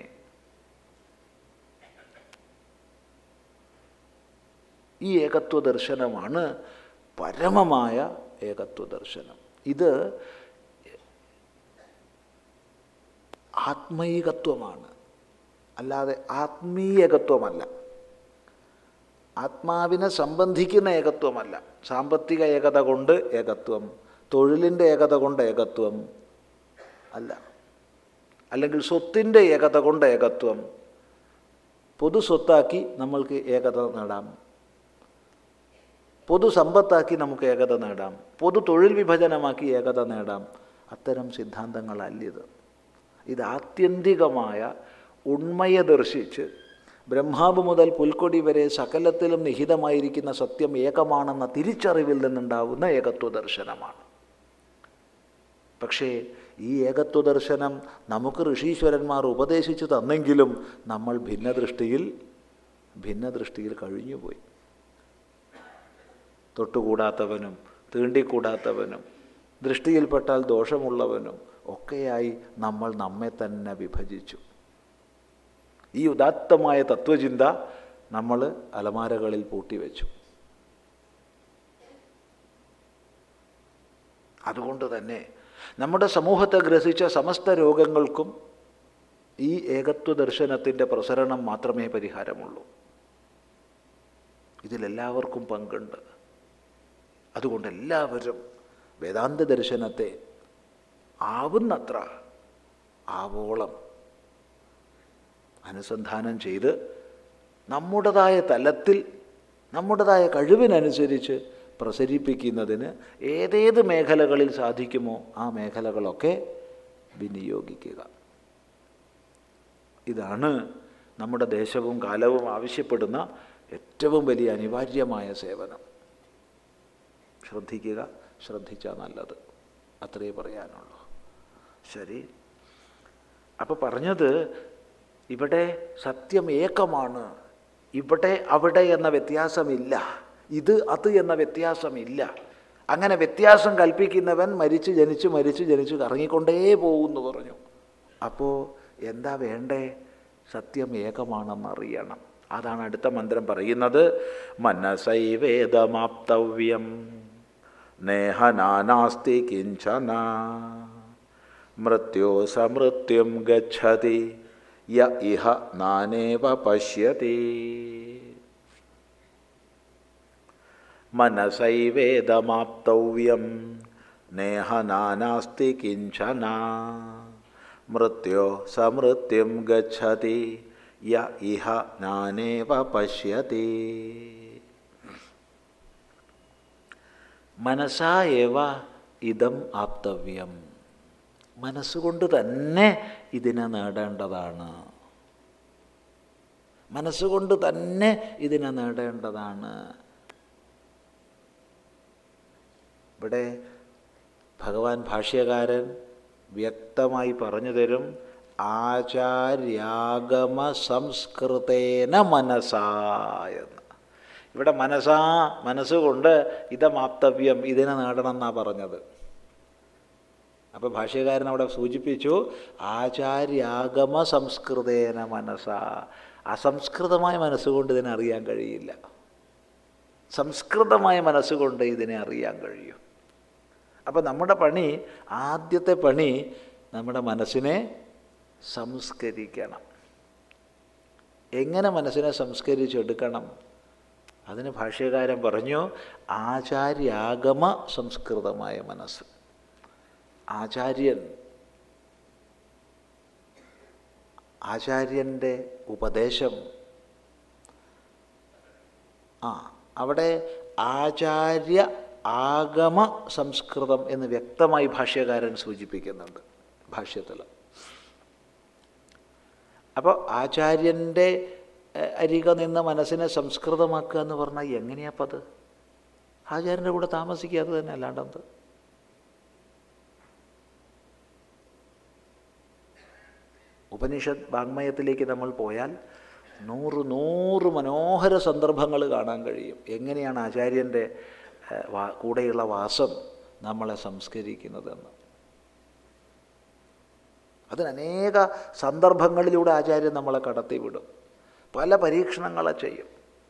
ഈ ഏകത്വ ദർശനമാണ് പരമമായ ഏകത്വ ദർശനം ഇത് ആത്മീകത്വമാണ് അല്ലാതെ ആത്മീയകത്വമല്ല ആത്മാവിനെ സംബന്ധിക്കുന്ന ഏകത്വമല്ല സാമ്പത്തിക ഏകത കൊണ്ട് ഏകത്വം തൊഴിലിൻ്റെ ഏകത കൊണ്ട് ഏകത്വം അല്ല അല്ലെങ്കിൽ സ്വത്തിൻ്റെ ഏകത കൊണ്ട് ഏകത്വം പൊതു സ്വത്താക്കി നമ്മൾക്ക് ഏകത നേടാം പൊതു സമ്പത്താക്കി നമുക്ക് ഏകത നേടാം പൊതു തൊഴിൽ വിഭജനമാക്കി ഏകത നേടാം അത്തരം സിദ്ധാന്തങ്ങളല്ലിത് ഇത് ആത്യന്തികമായ ഉണ്മയെ ദർശിച്ച് ബ്രഹ്മാവ് മുതൽ പുൽക്കൊടി വരെ സകലത്തിലും നിഹിതമായിരിക്കുന്ന സത്യം ഏകമാണെന്ന തിരിച്ചറിവിൽ നിന്നുണ്ടാവുന്ന ഏകത്വ ദർശനമാണ് പക്ഷേ ഈ ഏകത്വ ദർശനം നമുക്ക് ഋഷീശ്വരന്മാർ ഉപദേശിച്ചു തന്നെങ്കിലും നമ്മൾ ഭിന്നദൃഷ്ടിയിൽ ഭിന്നദൃഷ്ടിയിൽ കഴിഞ്ഞുപോയി തൊട്ടുകൂടാത്തവനും തീണ്ടിക്കൂടാത്തവനും ദൃഷ്ടിയിൽപ്പെട്ടാൽ ദോഷമുള്ളവനും ഒക്കെയായി നമ്മൾ നമ്മെ തന്നെ വിഭജിച്ചു ഈ ഉദാത്തമായ തത്വചിന്ത നമ്മൾ അലമാരകളിൽ പൂട്ടിവെച്ചു അതുകൊണ്ട് തന്നെ നമ്മുടെ സമൂഹത്തെ ഗ്രസിച്ച സമസ്ത രോഗങ്ങൾക്കും ഈ ഏകത്വ ദർശനത്തിൻ്റെ പ്രസരണം മാത്രമേ പരിഹാരമുള്ളൂ ഇതിലെല്ലാവർക്കും പങ്കുണ്ട് അതുകൊണ്ട് എല്ലാവരും വേദാന്ത ദർശനത്തെ ആവുന്നത്ര ആവോളം അനുസന്ധാനം ചെയ്ത് നമ്മുടേതായ തലത്തിൽ നമ്മുടേതായ കഴിവിനനുസരിച്ച് പ്രസരിപ്പിക്കുന്നതിന് ഏതേത് മേഖലകളിൽ സാധിക്കുമോ ആ മേഖലകളൊക്കെ വിനിയോഗിക്കുക ഇതാണ് നമ്മുടെ ദേശവും കാലവും ആവശ്യപ്പെടുന്ന ഏറ്റവും വലിയ അനിവാര്യമായ സേവനം ശ്രദ്ധിക്കുക ശ്രദ്ധിച്ചാൽ നല്ലത് അത്രയേ പറയാനുള്ളൂ ശരി അപ്പോൾ പറഞ്ഞത് ഇവിടെ സത്യം ഏകമാണ് ഇവിടെ അവിടെ എന്ന വ്യത്യാസമില്ല ഇത് അത് എന്ന വ്യത്യാസമില്ല അങ്ങനെ വ്യത്യാസം കൽപ്പിക്കുന്നവൻ മരിച്ച് ജനിച്ച് മരിച്ച് ജനിച്ച് കറങ്ങിക്കൊണ്ടേ പോകുമെന്ന് പറഞ്ഞു അപ്പോൾ എന്താ വേണ്ടേ സത്യം ഏകമാണെന്നറിയണം അതാണ് അടുത്ത മന്ത്രം പറയുന്നത് മനസൈവേദമാപ്തവ്യം നേഹനാനാസ്തി കിഞ്ചന മൃത്യോ സമൃത്യും ഗച്ഛതി യ ഇഹ നാനേവ പശ്യതി മനസൈവേദമാപ്തവ്യം നേഹനാനാസ്തി കിഞ്ചന മൃത്യോ സമൃത്യും ഗച്ഛതി യ ഇഹ നാനേവ പശ്യതി മനസ്സാ ഏവ ഇതം ആപ്തവ്യം മനസ്സുകൊണ്ട് തന്നെ ഇതിനെ നേടേണ്ടതാണ് മനസ്സുകൊണ്ട് തന്നെ ഇതിനെ നേടേണ്ടതാണ് ഇവിടെ ഭഗവാൻ ഭാഷ്യകാരൻ വ്യക്തമായി പറഞ്ഞു തരും ആചാര്യാഗമ സംസ്കൃതേന മനസാ എന്ന് ഇവിടെ മനസ്സാ മനസ്സുകൊണ്ട് ഇതമാപ്തവ്യം ഇതിനെ നേടണം എന്നാണ് പറഞ്ഞത് അപ്പോൾ ഭാഷ്യകാരൻ അവിടെ സൂചിപ്പിച്ചു ആചാര്യാഗമ സംസ്കൃതേന മനസ്സ അസംസ്കൃതമായ മനസ്സുകൊണ്ട് ഇതിനെ അറിയാൻ കഴിയില്ല സംസ്കൃതമായ മനസ്സുകൊണ്ട് ഇതിനെ അറിയാൻ കഴിയും അപ്പോൾ നമ്മുടെ പണി ആദ്യത്തെ പണി നമ്മുടെ മനസ്സിനെ സംസ്കരിക്കണം എങ്ങനെ മനസ്സിനെ സംസ്കരിച്ചെടുക്കണം അതിന് ഭാഷ്യകാരൻ പറഞ്ഞു ആചാര്യാഗമ സംസ്കൃതമായ മനസ്സ് ആചാര്യൻ ആചാര്യൻ്റെ ഉപദേശം ആ അവിടെ ആചാര്യ ആഗമ സംസ്കൃതം എന്ന് വ്യക്തമായി ഭാഷ്യകാരൻ സൂചിപ്പിക്കുന്നുണ്ട് ഭാഷ്യത്തിൽ അപ്പോൾ ആചാര്യൻ്റെ അരിക നിന്ന് മനസ്സിനെ സംസ്കൃതമാക്കുക എന്ന് പറഞ്ഞാൽ എങ്ങനെയാപ്പം അത് ആചാര്യൻ്റെ കൂടെ താമസിക്കുക അത് തന്നെ അല്ലാണ്ടെന്ത് ഉപനിഷത്ത് വാങ്മയത്തിലേക്ക് നമ്മൾ പോയാൽ നൂറ് നൂറ് മനോഹര സന്ദർഭങ്ങൾ കാണാൻ കഴിയും എങ്ങനെയാണ് ആചാര്യൻ്റെ കൂടെയുള്ള വാസം നമ്മളെ സംസ്കരിക്കുന്നതെന്ന് അതിനനേക സന്ദർഭങ്ങളിലൂടെ ആചാര്യൻ നമ്മളെ കടത്തിവിടും പല പരീക്ഷണങ്ങളെ ചെയ്യും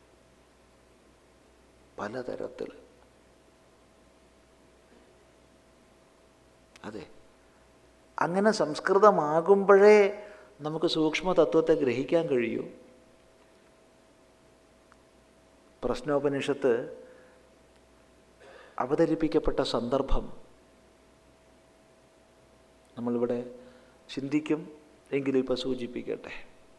പലതരത്തിൽ അതെ അങ്ങനെ സംസ്കൃതമാകുമ്പോഴേ നമുക്ക് സൂക്ഷ്മ തത്വത്തെ ഗ്രഹിക്കാൻ കഴിയൂ പ്രശ്നോപനിഷത്ത് അവതരിപ്പിക്കപ്പെട്ട സന്ദർഭം നമ്മളിവിടെ ചിന്തിക്കും എങ്കിലും ഇപ്പോൾ സൂചിപ്പിക്കട്ടെ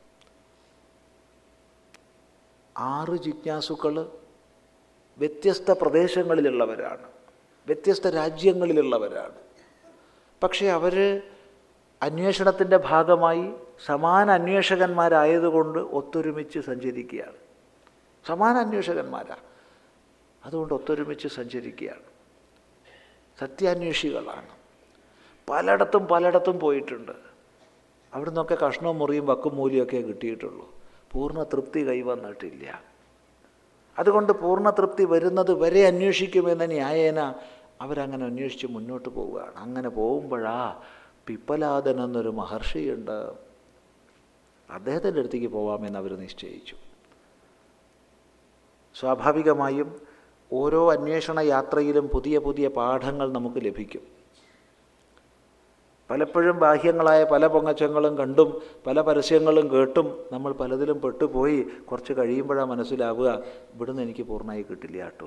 ആറ് ജിജ്ഞാസുക്കൾ വ്യത്യസ്ത പ്രദേശങ്ങളിലുള്ളവരാണ് വ്യത്യസ്ത രാജ്യങ്ങളിലുള്ളവരാണ് പക്ഷേ അവർ അന്വേഷണത്തിൻ്റെ ഭാഗമായി സമാന അന്വേഷകന്മാരായതുകൊണ്ട് ഒത്തൊരുമിച്ച് സഞ്ചരിക്കുകയാണ് സമാന അന്വേഷകന്മാരാണ് അതുകൊണ്ട് ഒത്തൊരുമിച്ച് സഞ്ചരിക്കുകയാണ് സത്യാന്വേഷികളാണ് പലയിടത്തും പലയിടത്തും പോയിട്ടുണ്ട് അവിടെ നിന്നൊക്കെ കഷ്ണവും മുറിയും വക്കും മൂലിയൊക്കെ കിട്ടിയിട്ടുള്ളൂ പൂർണ്ണ തൃപ്തി കൈവന്നിട്ടില്ല അതുകൊണ്ട് പൂർണ്ണ തൃപ്തി വരുന്നത് വരെ അന്വേഷിക്കുമെന്ന ന്യായേന അവരങ്ങനെ അന്വേഷിച്ച് മുന്നോട്ട് പോവുകയാണ് അങ്ങനെ പോകുമ്പോഴാ പിപ്പലാദൻ എന്നൊരു മഹർഷിയുണ്ട് അദ്ദേഹത്തിൻ്റെ അടുത്തേക്ക് പോവാമെന്ന് അവർ നിശ്ചയിച്ചു സ്വാഭാവികമായും ഓരോ അന്വേഷണ യാത്രയിലും പുതിയ പുതിയ പാഠങ്ങൾ നമുക്ക് ലഭിക്കും പലപ്പോഴും ബാഹ്യങ്ങളായ പല പൊങ്ങച്ചങ്ങളും കണ്ടും പല പരസ്യങ്ങളും കേട്ടും നമ്മൾ പലതിലും പെട്ടുപോയി കുറച്ച് കഴിയുമ്പോഴാണ് മനസ്സിലാവുക ഇവിടുന്ന് എനിക്ക് പൂർണ്ണമായി കിട്ടില്ല കേട്ടോ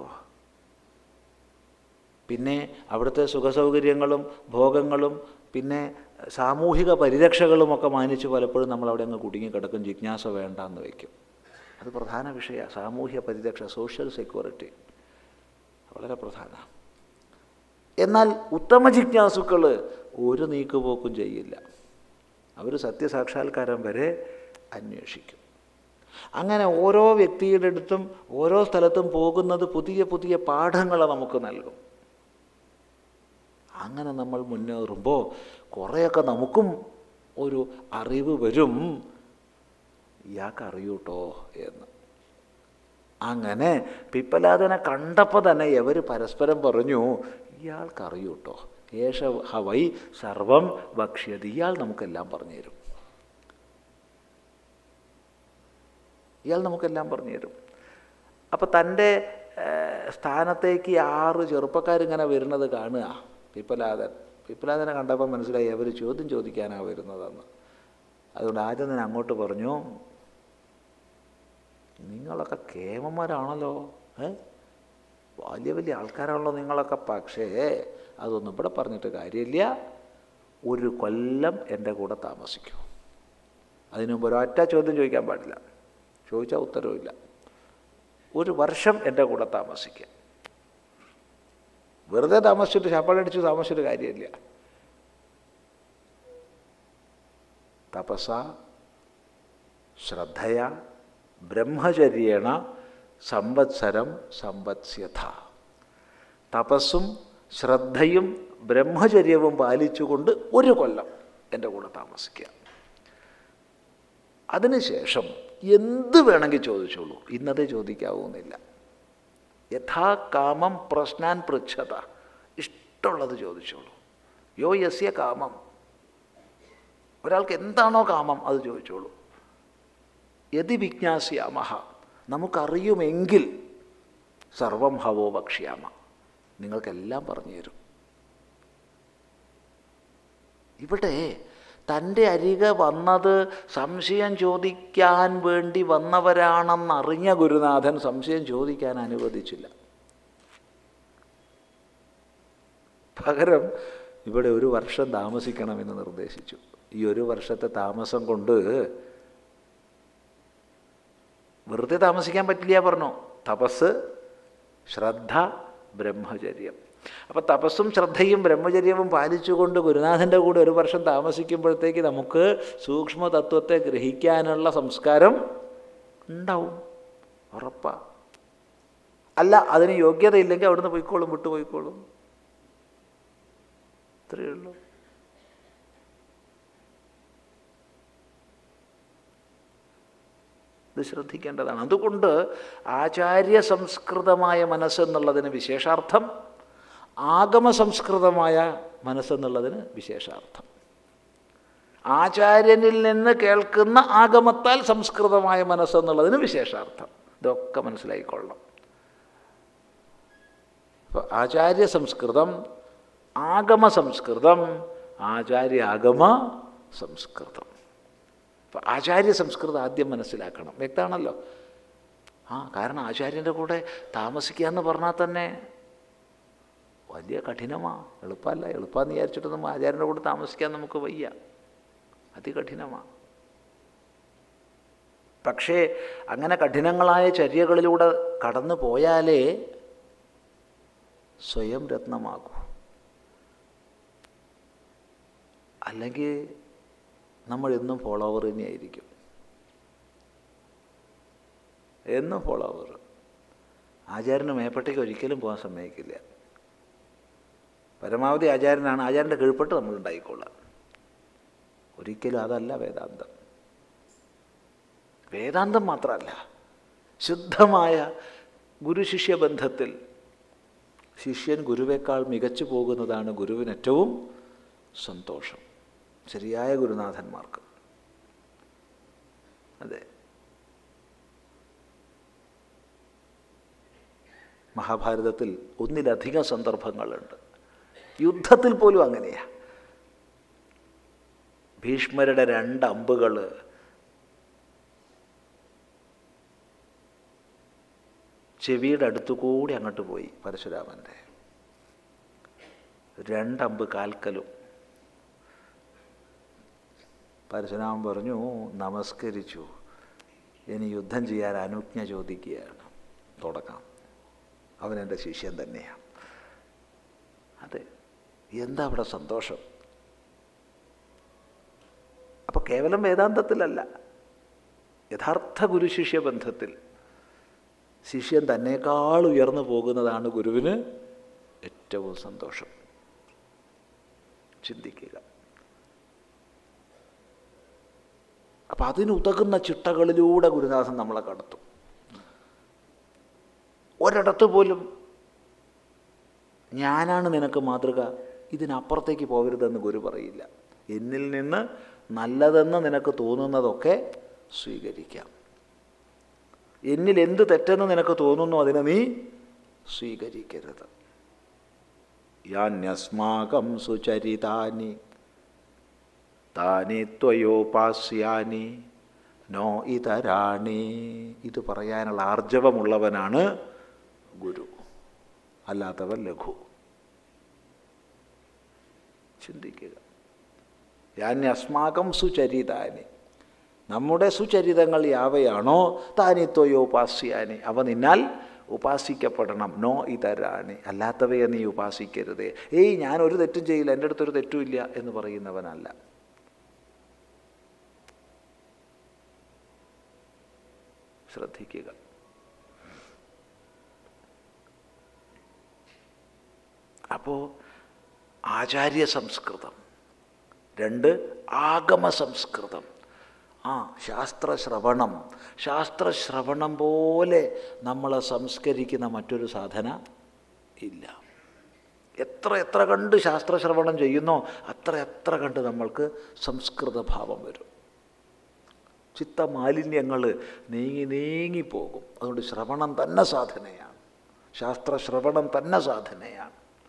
പിന്നെ അവിടുത്തെ സുഖസൗകര്യങ്ങളും ഭോഗങ്ങളും പിന്നെ സാമൂഹിക പരിരക്ഷകളുമൊക്കെ മാനിച്ച് പലപ്പോഴും നമ്മൾ അവിടെ അങ്ങ് കുടുങ്ങിക്കിടക്കും ജിജ്ഞാസ വേണ്ടെന്ന് വയ്ക്കും അത് പ്രധാന വിഷയമാണ് സാമൂഹ്യ പരിരക്ഷ സോഷ്യൽ സെക്യൂരിറ്റി വളരെ പ്രധാനമാണ് എന്നാൽ ഉത്തമ ജിജ്ഞാസുക്കൾ ഒരു നീക്കുപോക്കും ചെയ്യില്ല അവർ സത്യസാക്ഷാത്കാരം വരെ അന്വേഷിക്കും അങ്ങനെ ഓരോ വ്യക്തിയുടെ അടുത്തും ഓരോ സ്ഥലത്തും പോകുന്നത് പുതിയ പുതിയ പാഠങ്ങൾ നമുക്ക് നൽകും അങ്ങനെ നമ്മൾ മുന്നേറുമ്പോൾ കുറേയൊക്കെ നമുക്കും ഒരു അറിവ് വരും ഇയാൾക്ക് അറിയൂട്ടോ എന്ന് അങ്ങനെ പിപ്പലാദനെ കണ്ടപ്പോൾ തന്നെ ഇവർ പരസ്പരം പറഞ്ഞു ഇയാൾക്ക് അറിയൂട്ടോ യേശ ഹവൈ സർവം ഭക്ഷ്യതി ഇയാൾ നമുക്കെല്ലാം പറഞ്ഞു തരും ഇയാൾ നമുക്കെല്ലാം പറഞ്ഞു തരും അപ്പം തൻ്റെ സ്ഥാനത്തേക്ക് ആറ് ചെറുപ്പക്കാരിങ്ങനെ വരുന്നത് കാണുക പിപ്പലാദൻ പിപ്പലാദനെ കണ്ടപ്പോൾ മനസ്സിലായി അവർ ചോദ്യം ചോദിക്കാനാണ് വരുന്നതെന്ന് അതുകൊണ്ട് ആദ്യം തന്നെ അങ്ങോട്ട് പറഞ്ഞു നിങ്ങളൊക്കെ കേമന്മാരാണല്ലോ ഏ വലിയ വലിയ ആൾക്കാരാണല്ലോ നിങ്ങളൊക്കെ പക്ഷേ അതൊന്നും ഇവിടെ പറഞ്ഞിട്ട് കാര്യമില്ല ഒരു കൊല്ലം എൻ്റെ കൂടെ താമസിക്കൂ അതിനു മുമ്പ് ഒരൊറ്റ ചോദ്യം ചോദിക്കാൻ പാടില്ല ചോദിച്ചാൽ ഉത്തരവില്ല ഒരു വർഷം എൻ്റെ കൂടെ താമസിക്കുക വെറുതെ താമസിച്ചിട്ട് ശമ്പളടിച്ച് താമസിച്ചിട്ട് കാര്യമില്ല തപസ ശ്രദ്ധയ ബ്രഹ്മചര്യേണ സംവത്സരം സംവത്സ്യഥ തപസ്സും ശ്രദ്ധയും ബ്രഹ്മചര്യവും പാലിച്ചുകൊണ്ട് ഒരു കൊല്ലം എൻ്റെ കൂടെ താമസിക്കുക അതിനുശേഷം എന്ത് വേണമെങ്കിൽ ചോദിച്ചോളൂ ഇന്നതേ ചോദിക്കാവുന്നില്ല യഥാ കാമം പ്രശ്നാൻ പൃച്ഛത ഇഷ്ടമുള്ളത് ചോദിച്ചോളൂ യോ യസ്യ കാമം ഒരാൾക്ക് എന്താണോ കാമം അത് ചോദിച്ചോളൂ യതി വിജ്ഞാസ്യാമഹ നമുക്കറിയുമെങ്കിൽ സർവം ഹവോ ഭക്ഷ്യാമ നിങ്ങൾക്കെല്ലാം പറഞ്ഞു തരും ഇവിടെ തൻ്റെ അരികെ വന്നത് സംശയം ചോദിക്കാൻ വേണ്ടി വന്നവരാണെന്നറിഞ്ഞ ഗുരുനാഥൻ സംശയം ചോദിക്കാൻ അനുവദിച്ചില്ല പകരം ഇവിടെ ഒരു വർഷം താമസിക്കണമെന്ന് നിർദ്ദേശിച്ചു ഈ ഒരു വർഷത്തെ താമസം കൊണ്ട് വെറുതെ താമസിക്കാൻ പറ്റില്ല പറഞ്ഞു തപസ് ശ്രദ്ധ ബ്രഹ്മചര്യം അപ്പം തപസ്സും ശ്രദ്ധയും ബ്രഹ്മചര്യവും പാലിച്ചുകൊണ്ട് ഗുരുനാഥൻ്റെ കൂടെ ഒരു വർഷം താമസിക്കുമ്പോഴത്തേക്ക് നമുക്ക് സൂക്ഷ്മ തത്വത്തെ ഗ്രഹിക്കാനുള്ള സംസ്കാരം ഉണ്ടാവും ഉറപ്പാ അല്ല അതിന് യോഗ്യതയില്ലെങ്കിൽ അവിടുന്ന് പോയിക്കോളും വിട്ടു പോയിക്കോളും ഇത്രയേ ഉള്ളൂ ഇത് ശ്രദ്ധിക്കേണ്ടതാണ് അതുകൊണ്ട് ആചാര്യ സംസ്കൃതമായ മനസ്സെന്നുള്ളതിന് വിശേഷാർത്ഥം ആഗമ സംസ്കൃതമായ മനസ്സെന്നുള്ളതിന് വിശേഷാർത്ഥം ആചാര്യനിൽ നിന്ന് കേൾക്കുന്ന ആഗമത്താൽ സംസ്കൃതമായ മനസ്സെന്നുള്ളതിന് വിശേഷാർത്ഥം ഇതൊക്കെ മനസ്സിലായിക്കൊള്ളണം അപ്പോൾ ആചാര്യ സംസ്കൃതം ആഗമ സംസ്കൃതം ആചാര്യ ആഗമ സംസ്കൃതം അപ്പോൾ ആചാര്യ സംസ്കൃതം ആദ്യം മനസ്സിലാക്കണം വ്യക്തമാണല്ലോ ആ കാരണം ആചാര്യൻ്റെ കൂടെ താമസിക്കുക എന്ന് പറഞ്ഞാൽ തന്നെ വലിയ കഠിനമാണ് എളുപ്പമല്ല എളുപ്പമെന്ന് വിചാരിച്ചിട്ടൊന്നും ആചാര്യൻ്റെ കൂടെ താമസിക്കാൻ നമുക്ക് വയ്യ അതികഠിനമാണ് പക്ഷേ അങ്ങനെ കഠിനങ്ങളായ ചര്യകളിലൂടെ കടന്നു പോയാലേ സ്വയം രത്നമാകൂ അല്ലെങ്കിൽ നമ്മൾ എന്നും ഫോളോവർ തന്നെയായിരിക്കും എന്നും ഫോളോവർ ആചാര്യന് മേപ്പട്ടേക്ക് ഒരിക്കലും പോകാൻ സമ്മതിക്കില്ല പരമാവധി ആചാര്യനാണ് ആചാര്യൻ്റെ കീഴ്പ്പെട്ട് നമ്മൾ ഉണ്ടായിക്കൊള്ളാം ഒരിക്കലും അതല്ല വേദാന്തം വേദാന്തം മാത്രമല്ല ശുദ്ധമായ ഗുരുശിഷ്യ ബന്ധത്തിൽ ശിഷ്യൻ ഗുരുവേക്കാൾ മികച്ചു പോകുന്നതാണ് ഗുരുവിന് ഏറ്റവും സന്തോഷം ശരിയായ ഗുരുനാഥന്മാർക്ക് അതെ മഹാഭാരതത്തിൽ ഒന്നിലധികം സന്ദർഭങ്ങളുണ്ട് യുദ്ധത്തിൽ പോലും അങ്ങനെയാണ് ഭീഷ്മരുടെ രണ്ട് അമ്പുകൾ ചെവിയുടെ അടുത്തുകൂടി അങ്ങോട്ട് പോയി പരശുരാമൻ്റെ രണ്ടമ്പ് കാൽക്കലും പരശുരാമൻ പറഞ്ഞു നമസ്കരിച്ചു ഇനി യുദ്ധം ചെയ്യാൻ അനുജ്ഞ ചോദിക്കുകയാണ് തുടക്കം അവൻ എൻ്റെ ശിഷ്യൻ തന്നെയാണ് അതെ എന്താ അവിടെ സന്തോഷം അപ്പോൾ കേവലം വേദാന്തത്തിലല്ല യഥാർത്ഥ ഗുരുശിഷ്യ ബന്ധത്തിൽ ശിഷ്യൻ തന്നേക്കാൾ ഉയർന്നു പോകുന്നതാണ് ഗുരുവിന് ഏറ്റവും സന്തോഷം ചിന്തിക്കുക അപ്പം അതിനുതകുന്ന ചിട്ടകളിലൂടെ ഗുരുദാസൻ നമ്മളെ കടത്തും ഒരിടത്ത് പോലും ഞാനാണ് നിനക്ക് മാതൃക ഇതിനപ്പുറത്തേക്ക് പോകരുതെന്ന് ഗുരു പറയില്ല എന്നിൽ നിന്ന് നല്ലതെന്ന് നിനക്ക് തോന്നുന്നതൊക്കെ സ്വീകരിക്കാം എന്നിൽ എന്ത് തെറ്റെന്ന് നിനക്ക് തോന്നുന്നു അതിനെ നീ സ്വീകരിക്കരുത് യാന്യസ്മാകം സുചരിതാനി താനി ത്വയോപാസ്യാനി നോ ഇതരാണി ഇത് പറയാനുള്ള ആർജവമുള്ളവനാണ് ഗുരു അല്ലാത്തവൻ ലഘു ചിന്തിക്കുക യാന്യസ്മാകം സുചരിതാനി നമ്മുടെ സുചരിതങ്ങൾ യാവയാണോ താനിത്വയോപാസ്യാനി അവ നിന്നാൽ ഉപാസിക്കപ്പെടണം നോ ഇതരാണി അല്ലാത്തവയെ നീ ഉപാസിക്കരുത് ഏയ് ഞാൻ ഒരു തെറ്റും ചെയ്യില്ല എൻ്റെ അടുത്തൊരു തെറ്റുമില്ല എന്ന് പറയുന്നവനല്ല ശ്രദ്ധിക്കുക അപ്പോൾ ആചാര്യ സംസ്കൃതം രണ്ട് ആഗമ സംസ്കൃതം ആ ശാസ്ത്രശ്രവണം ശാസ്ത്രശ്രവണം പോലെ നമ്മളെ സംസ്കരിക്കുന്ന മറ്റൊരു സാധന ഇല്ല എത്ര എത്ര കണ്ട് ശാസ്ത്രശ്രവണം ചെയ്യുന്നോ അത്ര എത്ര കണ്ട് നമ്മൾക്ക് സംസ്കൃത ഭാവം വരും ചിത്തമാലിന്യങ്ങൾ നീങ്ങി നീങ്ങിപ്പോകും അതുകൊണ്ട് ശ്രവണം തന്നെ സാധനയാണ് ശാസ്ത്രശ്രവണം തന്നെ സാധനയാണ്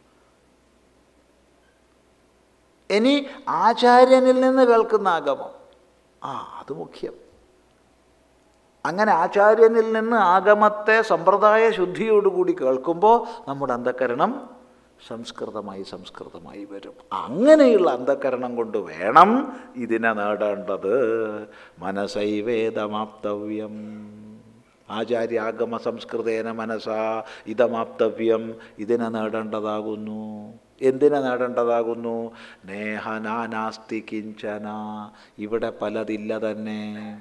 ഇനി ആചാര്യനിൽ നിന്ന് കേൾക്കുന്ന ആഗമം ആ അത് മുഖ്യം അങ്ങനെ ആചാര്യനിൽ നിന്ന് ആഗമത്തെ സമ്പ്രദായ ശുദ്ധിയോടുകൂടി കേൾക്കുമ്പോൾ നമ്മുടെ അന്ധകരണം സംസ്കൃതമായി സംസ്കൃതമായി വരും അങ്ങനെയുള്ള അന്ധകരണം കൊണ്ട് വേണം ഇതിനെ നേടേണ്ടത് മനസൈവേദമാപ്തവ്യം ആചാര്യാഗമ സംസ്കൃതേന മനസാ ഇതമാപ്തവ്യം ഇതിനെ നേടേണ്ടതാകുന്നു എന്തിനെ നേടേണ്ടതാകുന്നു നേഹനാനാസ്തി കിഞ്ചന ഇവിടെ പലതില്ല തന്നെ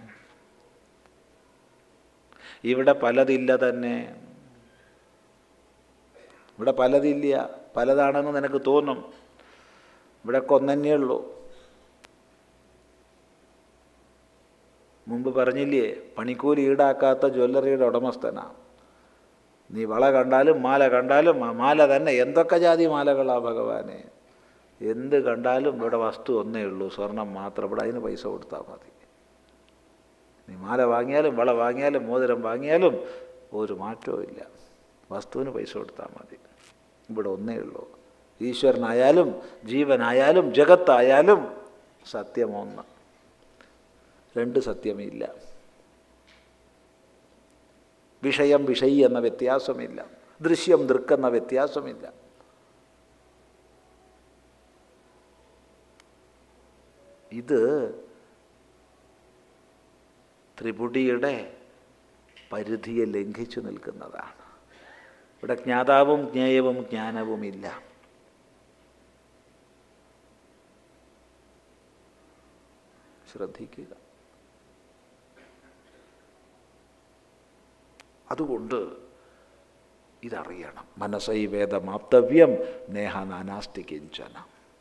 ഇവിടെ പലതില്ല തന്നെ ഇവിടെ പലതില്ല പലതാണെന്ന് നിനക്ക് തോന്നും ഇവിടെ കൊന്നേ ഉള്ളൂ മുമ്പ് പറഞ്ഞില്ലേ പണിക്കൂലി ഈടാക്കാത്ത ജ്വല്ലറിയുടെ ഉടമസ്ഥനാ നീ വള കണ്ടാലും മാല കണ്ടാലും ആ മാല തന്നെ എന്തൊക്കെ ജാതി മാലകളാ ഭഗവാനെ എന്ത് കണ്ടാലും ഇവിടെ വസ്തു ഒന്നേ ഉള്ളൂ സ്വർണം മാത്രം ഇവിടെ അതിന് പൈസ കൊടുത്താൽ മതി നീ മാല വാങ്ങിയാലും വള വാങ്ങിയാലും മോതിരം വാങ്ങിയാലും ഒരു മാറ്റവും ഇല്ല വസ്തുവിന് പൈസ കൊടുത്താൽ മതി ഇവിടെ ഒന്നേ ഉള്ളൂ ഈശ്വരനായാലും ജീവനായാലും ജഗത്തായാലും സത്യമൊന്ന് രണ്ട് സത്യമില്ല വിഷയം വിഷയി എന്ന വ്യത്യാസമില്ല ദൃശ്യം ദൃക്കെന്ന വ്യത്യാസമില്ല ഇത് ത്രിപുടിയുടെ പരിധിയെ ലംഘിച്ചു നിൽക്കുന്നതാണ് ഇവിടെ ജ്ഞാതാവും ജ്ഞേയവും ജ്ഞാനവുമില്ല ശ്രദ്ധിക്കുക അതുകൊണ്ട് ഇതറിയണം മനസ്സൈ വേദമാപ്തവ്യം നേഹ നാനാസ്തി കിഞ്ചന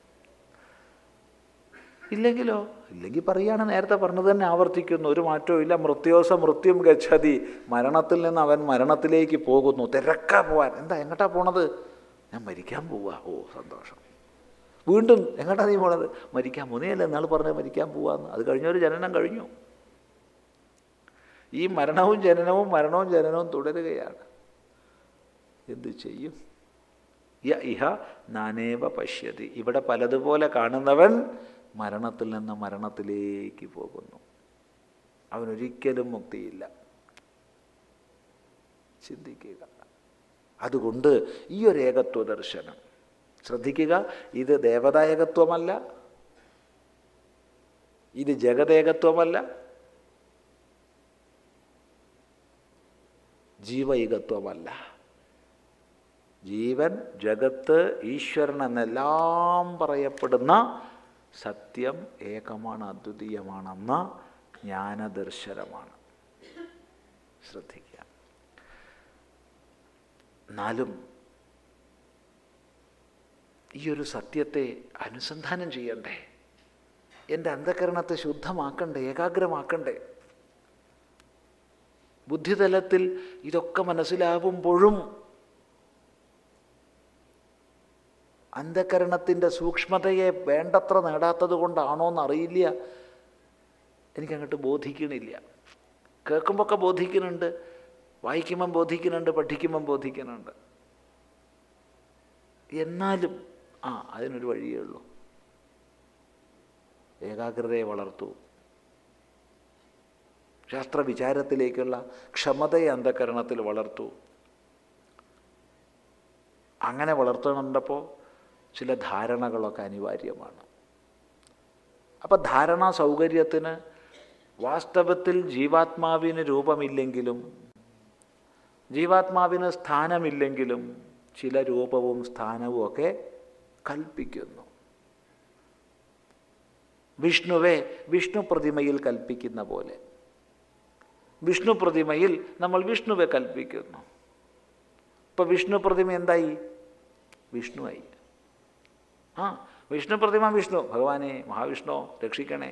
ഇല്ലെങ്കിലോ ഇല്ലെങ്കിൽ പറയാണ് നേരത്തെ പറഞ്ഞത് തന്നെ ആവർത്തിക്കുന്നു ഒരു മാറ്റവും ഇല്ല മൃത്യോസ മൃത്യും ഗച്ഛതി മരണത്തിൽ നിന്ന് അവൻ മരണത്തിലേക്ക് പോകുന്നു തിരക്കാ പോവാൻ എന്താ എങ്ങോട്ടാ പോണത് ഞാൻ മരിക്കാൻ പോവാ ഓ സന്തോഷം വീണ്ടും എങ്ങോട്ടാ നീ പോണത് മരിക്കാൻ മുന്നേയല്ലേ എന്നാൾ പറഞ്ഞത് മരിക്കാൻ പോവാന്ന് അത് കഴിഞ്ഞൊരു ജനനം കഴിഞ്ഞു ഈ മരണവും ജനനവും മരണവും ജനനവും തുടരുകയാണ് എന്തു ചെയ്യും യ ഇഹ നാനേവ പശ്യതി ഇവിടെ പലതുപോലെ കാണുന്നവൻ മരണത്തിൽ നിന്ന് മരണത്തിലേക്ക് പോകുന്നു അവനൊരിക്കലും മുക്തിയില്ല ചിന്തിക്കുക അതുകൊണ്ട് ഈ ഒരു ഏകത്വ ദർശനം ശ്രദ്ധിക്കുക ഇത് ദേവതായകത്വമല്ല ഇത് ജഗതേകത്വമല്ല ജീവൈകത്വമല്ല ജീവൻ ജഗത്ത് ഈശ്വരൻ എന്നെല്ലാം പറയപ്പെടുന്ന സത്യം ഏകമാണ് അദ്വിതീയമാണെന്ന ജ്ഞാനദർശനമാണ് ശ്രദ്ധിക്കുക എന്നാലും ഈ ഒരു സത്യത്തെ അനുസന്ധാനം ചെയ്യണ്ടേ എൻ്റെ അന്ധകരണത്തെ ശുദ്ധമാക്കണ്ടേ ഏകാഗ്രമാക്കണ്ടേ ബുദ്ധിതലത്തിൽ ഇതൊക്കെ മനസ്സിലാവുമ്പോഴും അന്ധകരണത്തിൻ്റെ സൂക്ഷ്മതയെ വേണ്ടത്ര നേടാത്തത് കൊണ്ടാണോ എന്നറിയില്ല എനിക്കങ്ങോട്ട് ബോധിക്കണില്ല കേൾക്കുമ്പോഴൊക്കെ ബോധിക്കുന്നുണ്ട് വായിക്കുമ്പം ബോധിക്കുന്നുണ്ട് പഠിക്കുമ്പം ബോധിക്കുന്നുണ്ട് എന്നാലും ആ അതിനൊരു വഴിയേ ഉള്ളൂ ഏകാഗ്രതയെ വളർത്തൂ ശാസ്ത്രവിചാരത്തിലേക്കുള്ള ക്ഷമതയെ അന്ധകരണത്തിൽ വളർത്തൂ അങ്ങനെ വളർത്തണുണ്ടപ്പോൾ ചില ധാരണകളൊക്കെ അനിവാര്യമാണ് അപ്പം ധാരണാ സൗകര്യത്തിന് വാസ്തവത്തിൽ ജീവാത്മാവിന് രൂപമില്ലെങ്കിലും ജീവാത്മാവിന് സ്ഥാനമില്ലെങ്കിലും ചില രൂപവും സ്ഥാനവും ഒക്കെ കൽപ്പിക്കുന്നു വിഷ്ണുവെ വിഷ്ണു പ്രതിമയിൽ കൽപ്പിക്കുന്ന പോലെ വിഷ്ണു പ്രതിമയിൽ നമ്മൾ വിഷ്ണുവെ കൽപ്പിക്കുന്നു ഇപ്പം വിഷ്ണു പ്രതിമ എന്തായി വിഷ്ണുവായി ആ വിഷ്ണു പ്രതിമ വിഷ്ണു ഭഗവാനെ മഹാവിഷ്ണു രക്ഷിക്കണേ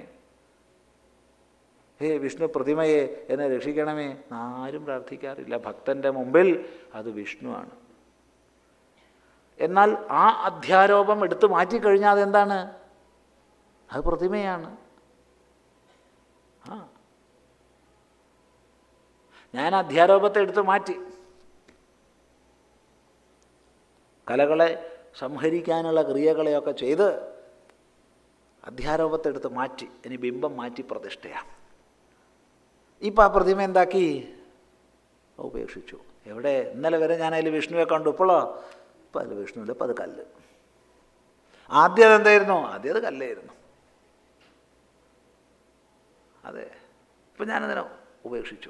ഹേ വിഷ്ണു പ്രതിമയെ എന്നെ രക്ഷിക്കണമേ ആരും പ്രാർത്ഥിക്കാറില്ല ഭക്തൻ്റെ മുമ്പിൽ അത് വിഷ്ണുവാണ് എന്നാൽ ആ അധ്യാരോപം എടുത്തു മാറ്റിക്കഴിഞ്ഞാൽ അതെന്താണ് അത് പ്രതിമയാണ് ആ ഞാൻ അധ്യാരോപത്തെ എടുത്തു മാറ്റി കലകളെ സംഹരിക്കാനുള്ള ക്രിയകളെയൊക്കെ ചെയ്ത് അധ്യാരോപത്തെ എടുത്ത് മാറ്റി ഇനി ബിംബം മാറ്റി പ്രതിഷ്ഠയാണ് ഇപ്പം ആ പ്രതിമ എന്താക്കി ഉപേക്ഷിച്ചു എവിടെ ഇന്നലെ വരെ ഞാൻ അതിൽ വിഷ്ണുവെ കണ്ടു ഇപ്പോഴോ ഇപ്പം അതിൽ വിഷ്ണുവില്ല ഇപ്പം അത് കല്ല് ആദ്യം അതെന്തായിരുന്നു ആദ്യം അത് കല്ലായിരുന്നു അതെ ഇപ്പം ഞാനതിനെ ഉപേക്ഷിച്ചു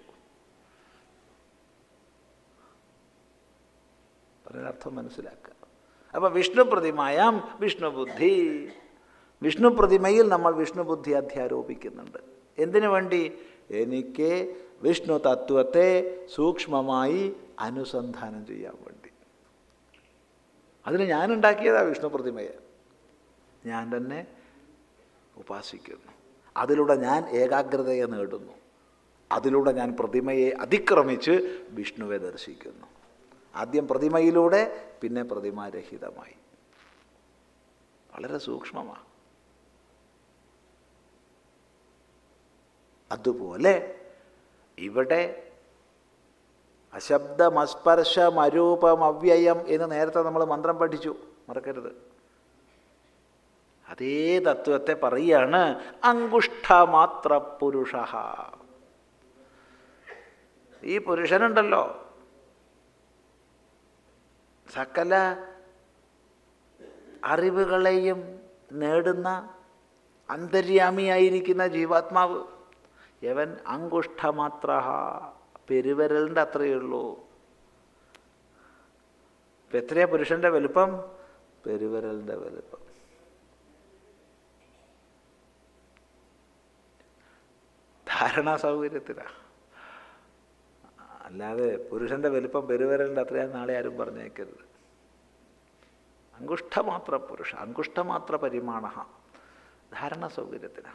പറഞ്ഞർത്ഥം മനസ്സിലാക്കുക അപ്പം വിഷ്ണു പ്രതിമായാം വിഷ്ണു ബുദ്ധി വിഷ്ണു പ്രതിമയിൽ നമ്മൾ വിഷ്ണു ബുദ്ധി അധ്യാരോപിക്കുന്നുണ്ട് എന്തിനു വേണ്ടി എനിക്ക് വിഷ്ണു തത്വത്തെ സൂക്ഷ്മമായി അനുസന്ധാനം ചെയ്യാൻ വേണ്ടി അതിന് ഞാനുണ്ടാക്കിയതാ വിഷ്ണു പ്രതിമയെ ഞാൻ തന്നെ ഉപാസിക്കുന്നു അതിലൂടെ ഞാൻ ഏകാഗ്രതയെ നേടുന്നു അതിലൂടെ ഞാൻ പ്രതിമയെ അതിക്രമിച്ച് വിഷ്ണുവെ ദർശിക്കുന്നു ആദ്യം പ്രതിമയിലൂടെ പിന്നെ പ്രതിമാരഹിതമായി വളരെ സൂക്ഷ്മമാണ് അതുപോലെ ഇവിടെ അശബ്ദമസ്പർശമരൂപമവ്യയം എന്ന് നേരത്തെ നമ്മൾ മന്ത്രം പഠിച്ചു മറക്കരുത് അതേ തത്വത്തെ പറയാണ് അങ്കുഷ്ഠമാത്ര പുരുഷ ഈ പുരുഷനുണ്ടല്ലോ സകല അറിവുകളെയും നേടുന്ന അന്തര്യാമിയായിരിക്കുന്ന ജീവാത്മാവ് യവൻ അങ്കുഷ്ഠമാത്ര പെരുവിരലിൻ്റെ അത്രയേ ഉള്ളൂ ഇപ്പം എത്രയാ പുരുഷൻ്റെ വലുപ്പം പെരുവിരലിൻ്റെ വലുപ്പം ധാരണാ സൗകര്യത്തിലാണ് അല്ലാതെ പുരുഷൻ്റെ വലുപ്പം പെരുവിരലിൻ്റെ അത്രയും നാളെ ആരും പറഞ്ഞേക്കരുത് അങ്കുഷ്ഠമാത്ര പുരുഷ അങ്കുഷ്ഠമാത്ര പരിമാണ ധാരണ സൗകര്യത്തിനാണ്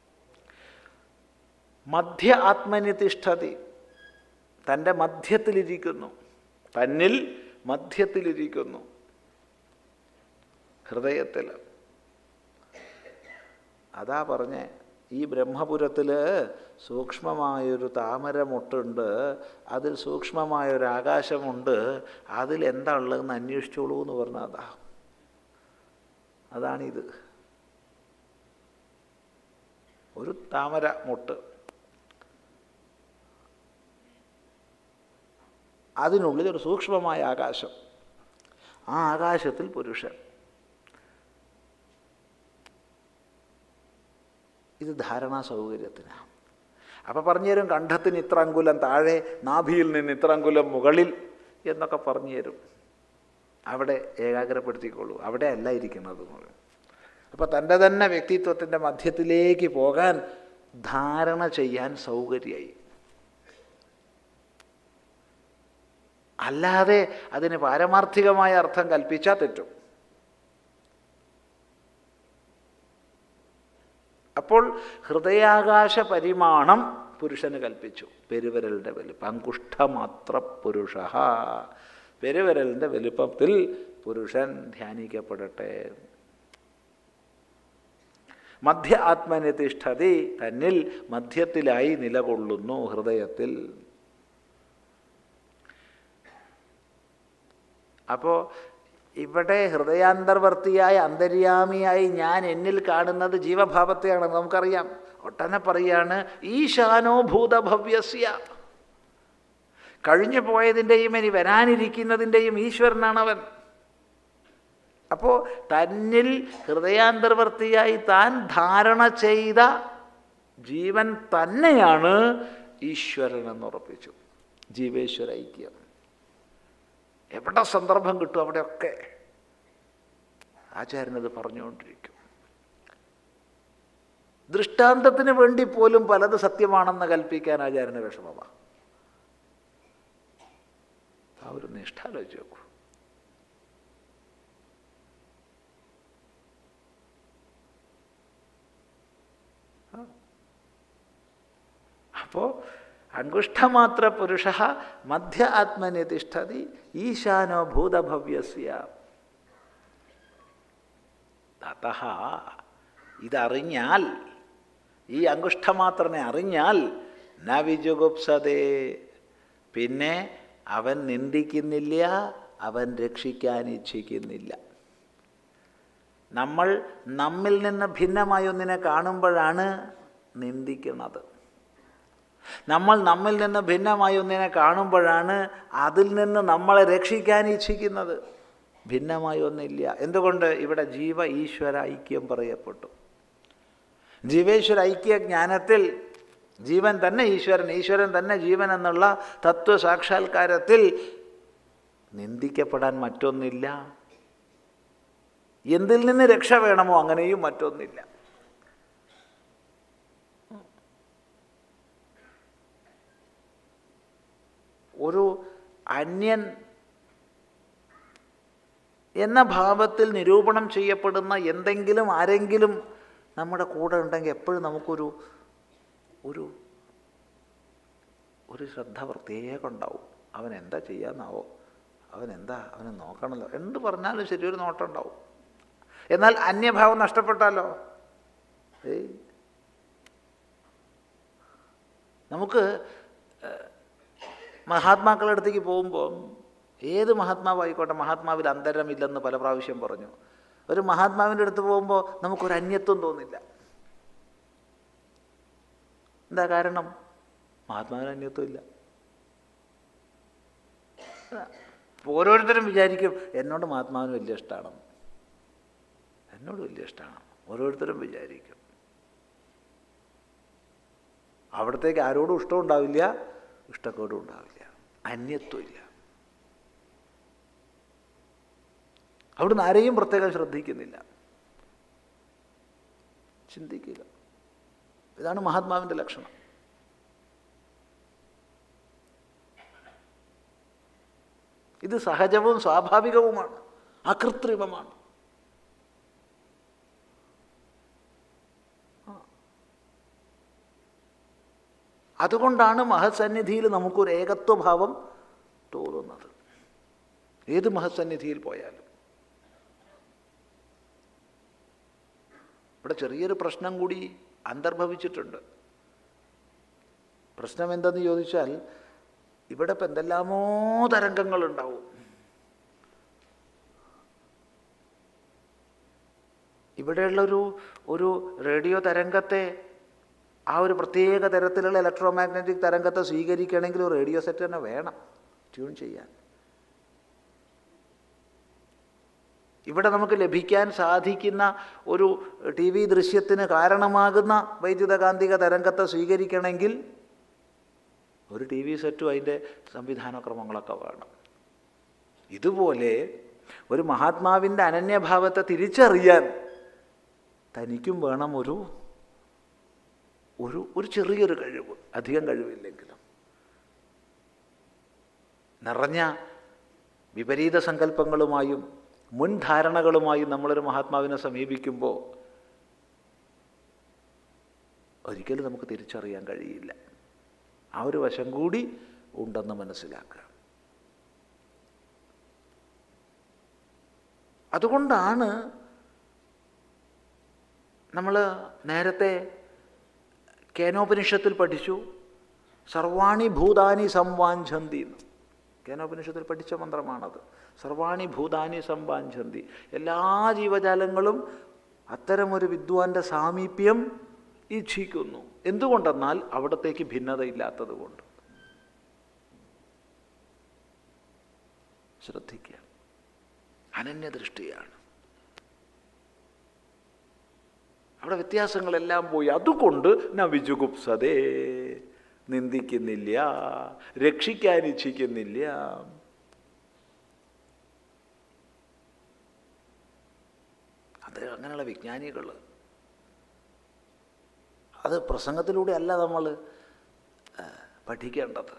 മധ്യ ആത്മനി തിഷ്ഠതി തൻ്റെ മധ്യത്തിലിരിക്കുന്നു തന്നിൽ മധ്യത്തിലിരിക്കുന്നു ഹൃദയത്തിൽ അതാ പറഞ്ഞേ ഈ ബ്രഹ്മപുരത്തിൽ സൂക്ഷ്മമായൊരു താമരമൊട്ടുണ്ട് അതിൽ സൂക്ഷ്മമായൊരു ആകാശമുണ്ട് അതിൽ എന്താ ഉള്ളതെന്ന് അന്വേഷിച്ചോളൂ എന്ന് പറഞ്ഞാൽ അതാ അതാണിത് ഒരു താമര മുട്ട് അതിനുള്ളിൽ ഒരു സൂക്ഷ്മമായ ആകാശം ആ ആകാശത്തിൽ പുരുഷൻ ഇത് ധാരണാ സൗകര്യത്തിനാണ് അപ്പം പറഞ്ഞു തരും കണ്ഠത്തിന് ഇത്ര അങ്കുലം താഴെ നാഭിയിൽ നിന്ന് ഇത്ര അങ്കുലം മുകളിൽ എന്നൊക്കെ പറഞ്ഞു തരും അവിടെ ഏകാഗ്രപ്പെടുത്തിക്കോളൂ അവിടെ അല്ല ഇരിക്കുന്നത് എന്ന് പറയും അപ്പോൾ തൻ്റെ തന്നെ വ്യക്തിത്വത്തിൻ്റെ മധ്യത്തിലേക്ക് പോകാൻ ധാരണ ചെയ്യാൻ സൗകര്യമായി അല്ലാതെ അതിന് പാരമാർത്ഥികമായ അർത്ഥം കൽപ്പിച്ചാൽ തെറ്റും അപ്പോൾ ഹൃദയാകാശ പരിമാണം പുരുഷന് കൽപ്പിച്ചു പെരുവിരലിൻ്റെ വലുപ്പം അങ്കുഷ്ഠമാത്ര പുരുഷ പെരുവിരലിൻ്റെ വലുപ്പത്തിൽ പുരുഷൻ ധ്യാനിക്കപ്പെടട്ടെ മധ്യ ആത്മനിതിഷ്ഠതി തന്നിൽ മധ്യത്തിലായി നിലകൊള്ളുന്നു ഹൃദയത്തിൽ അപ്പോൾ ഇവിടെ ഹൃദയാന്തർവർത്തിയായ അന്തര്യാമിയായി ഞാൻ എന്നിൽ കാണുന്നത് ജീവഭാവത്തെയാണ് നമുക്കറിയാം ഒട്ടനെ പറയാണ് ഈശാനോ ഭൂതഭവ്യസ്യ കഴിഞ്ഞു പോയതിൻ്റെയും ഇനി വരാനിരിക്കുന്നതിൻ്റെയും ഈശ്വരനാണവൻ അപ്പോൾ തന്നിൽ ഹൃദയാന്തർവർത്തിയായി താൻ ധാരണ ചെയ്ത ജീവൻ തന്നെയാണ് ഈശ്വരൻ എന്നുറപ്പിച്ചു ജീവേശ്വര ഐക്യം എവിടെ സന്ദർഭം കിട്ടും അവിടെയൊക്കെ ആചാര്യനത് പറഞ്ഞുകൊണ്ടിരിക്കും ദൃഷ്ടാന്തത്തിന് വേണ്ടി പോലും പലത് സത്യമാണെന്ന് കൽപ്പിക്കാൻ ആചാര്യന് വിഷമമാണ് ആ ഒരു നിഷ്ഠ ആലോചിച്ച് നോക്കൂ അപ്പോൾ അങ്കുഷ്ഠമാത്ര പുരുഷ മധ്യ ആത്മനി തിഷ്ഠതി ഈശാനോ ഭൂതഭവ്യസ്യ തത ഇതറിഞ്ഞാൽ ഈ അങ്കുഷ്ഠമാത്രനെ അറിഞ്ഞാൽ ന വിജുഗുപ്സതേ പിന്നെ അവൻ നിന്ദിക്കുന്നില്ല അവൻ രക്ഷിക്കാൻ ഇച്ഛിക്കുന്നില്ല നമ്മൾ നമ്മിൽ നിന്ന് ഭിന്നമായ ഒന്നിനെ കാണുമ്പോഴാണ് നിന്ദിക്കുന്നത് നമ്മൾ നമ്മിൽ നിന്ന് ഭിന്നമായ ഒന്നിനെ കാണുമ്പോഴാണ് അതിൽ നിന്ന് നമ്മളെ രക്ഷിക്കാൻ ഇച്ഛിക്കുന്നത് ഭിന്നമായ ഒന്നില്ല എന്തുകൊണ്ട് ഇവിടെ ജീവ ഈശ്വര ഐക്യം പറയപ്പെട്ടു ജീവേശ്വര ഐക്യ ജ്ഞാനത്തിൽ ജീവൻ തന്നെ ഈശ്വരൻ ഈശ്വരൻ തന്നെ ജീവൻ എന്നുള്ള തത്വ സാക്ഷാത്കാരത്തിൽ നിന്ദിക്കപ്പെടാൻ മറ്റൊന്നില്ല എന്തിൽ നിന്ന് രക്ഷ വേണമോ അങ്ങനെയും മറ്റൊന്നില്ല ഒരു അന്യൻ എന്ന ഭാവത്തിൽ നിരൂപണം ചെയ്യപ്പെടുന്ന എന്തെങ്കിലും ആരെങ്കിലും നമ്മുടെ കൂടെ ഉണ്ടെങ്കിൽ എപ്പോഴും നമുക്കൊരു ഒരു ഒരു ശ്രദ്ധ പ്രത്യേകം ഉണ്ടാവും അവൻ എന്താ ചെയ്യാന്നാവോ അവൻ എന്താ അവനെ നോക്കണമല്ലോ എന്ത് പറഞ്ഞാലും ശരി ഒരു നോട്ടം ഉണ്ടാവും എന്നാൽ അന്യഭാവം നഷ്ടപ്പെട്ടാലോ ഏയ് നമുക്ക് മഹാത്മാക്കളുടെ അടുത്തേക്ക് പോകുമ്പോൾ ഏത് മഹാത്മാവായിക്കോട്ടെ മഹാത്മാവിൽ അന്തരമില്ലെന്ന് പല പ്രാവശ്യം പറഞ്ഞു ഒരു മഹാത്മാവിൻ്റെ അടുത്ത് പോകുമ്പോൾ നമുക്കൊരു അന്യത്വം തോന്നില്ല എന്താ കാരണം മഹാത്മാവിന് അന്യത്വം ഇല്ല ഓരോരുത്തരും വിചാരിക്കും എന്നോട് മഹാത്മാവിന് വലിയ ഇഷ്ടമാണ് എന്നോട് വലിയ ഇഷ്ടമാണ് ഓരോരുത്തരും വിചാരിക്കും അവിടത്തേക്ക് ആരോടും ഇഷ്ടം ഉണ്ടാവില്ല ഇഷ്ടക്കേടും ഉണ്ടാവില്ല അന്യത്വമില്ല അവിടുന്ന് ആരെയും പ്രത്യേകം ശ്രദ്ധിക്കുന്നില്ല ചിന്തിക്കില്ല ഇതാണ് മഹാത്മാവിൻ്റെ ലക്ഷണം ഇത് സഹജവും സ്വാഭാവികവുമാണ് അകൃത്രിമമാണ് അതുകൊണ്ടാണ് മഹസന്നിധിയിൽ നമുക്കൊരു ഏകത്വഭാവം തോന്നുന്നത് ഏത് മഹസന്നിധിയിൽ പോയാലും ഇവിടെ ചെറിയൊരു പ്രശ്നം കൂടി അന്തർഭവിച്ചിട്ടുണ്ട് പ്രശ്നം എന്തെന്ന് ചോദിച്ചാൽ ഇവിടെ ഇപ്പം എന്തെല്ലാമോ തരംഗങ്ങളുണ്ടാവും ഇവിടെയുള്ളൊരു ഒരു റേഡിയോ തരംഗത്തെ ആ ഒരു പ്രത്യേക തരത്തിലുള്ള ഇലക്ട്രോ മാഗ്നറ്റിക് തരംഗത്തെ സ്വീകരിക്കണമെങ്കിൽ ഒരു റേഡിയോ സെറ്റ് തന്നെ വേണം ട്യൂൺ ചെയ്യാൻ ഇവിടെ നമുക്ക് ലഭിക്കാൻ സാധിക്കുന്ന ഒരു ടി വി ദൃശ്യത്തിന് കാരണമാകുന്ന വൈദ്യുതകാന്തിക തരംഗത്തെ സ്വീകരിക്കണമെങ്കിൽ ഒരു ടി വി സെറ്റും അതിൻ്റെ സംവിധാനക്രമങ്ങളൊക്കെ വേണം ഇതുപോലെ ഒരു മഹാത്മാവിൻ്റെ അനന്യഭാവത്തെ തിരിച്ചറിയാൻ തനിക്കും വേണം ഒരു ഒരു ഒരു ചെറിയൊരു കഴിവ് അധികം കഴിവില്ലെങ്കിലും നിറഞ്ഞ വിപരീത സങ്കല്പങ്ങളുമായും മുൻധാരണകളുമായും നമ്മളൊരു മഹാത്മാവിനെ സമീപിക്കുമ്പോൾ ഒരിക്കലും നമുക്ക് തിരിച്ചറിയാൻ കഴിയില്ല ആ ഒരു വശം കൂടി ഉണ്ടെന്ന് മനസ്സിലാക്കുക അതുകൊണ്ടാണ് നമ്മൾ നേരത്തെ കേനോപനിഷത്തിൽ പഠിച്ചു സർവാണി ഭൂതാനി സംവാഞ്ചന്തി എന്ന് കേനോപനിഷത്തിൽ പഠിച്ച മന്ത്രമാണത് സർവാണി ഭൂതാനി സംവാഞ്ചന്തി എല്ലാ ജീവജാലങ്ങളും അത്തരമൊരു വിദ്വാൻ്റെ സാമീപ്യം ഇച്ഛിക്കുന്നു എന്തുകൊണ്ടെന്നാൽ അവിടത്തേക്ക് ഭിന്നതയില്ലാത്തത് കൊണ്ട് ശ്രദ്ധിക്കുക അനന്യദൃഷ്ടിയാണ് അവിടെ വ്യത്യാസങ്ങളെല്ലാം പോയി അതുകൊണ്ട് ന വിജുഗുപ്സതേ നിന്ദിക്കുന്നില്ല രക്ഷിക്കാൻ ഇച്ഛിക്കുന്നില്ല അത് അങ്ങനെയുള്ള വിജ്ഞാനികൾ അത് പ്രസംഗത്തിലൂടെ അല്ല നമ്മൾ പഠിക്കേണ്ടത്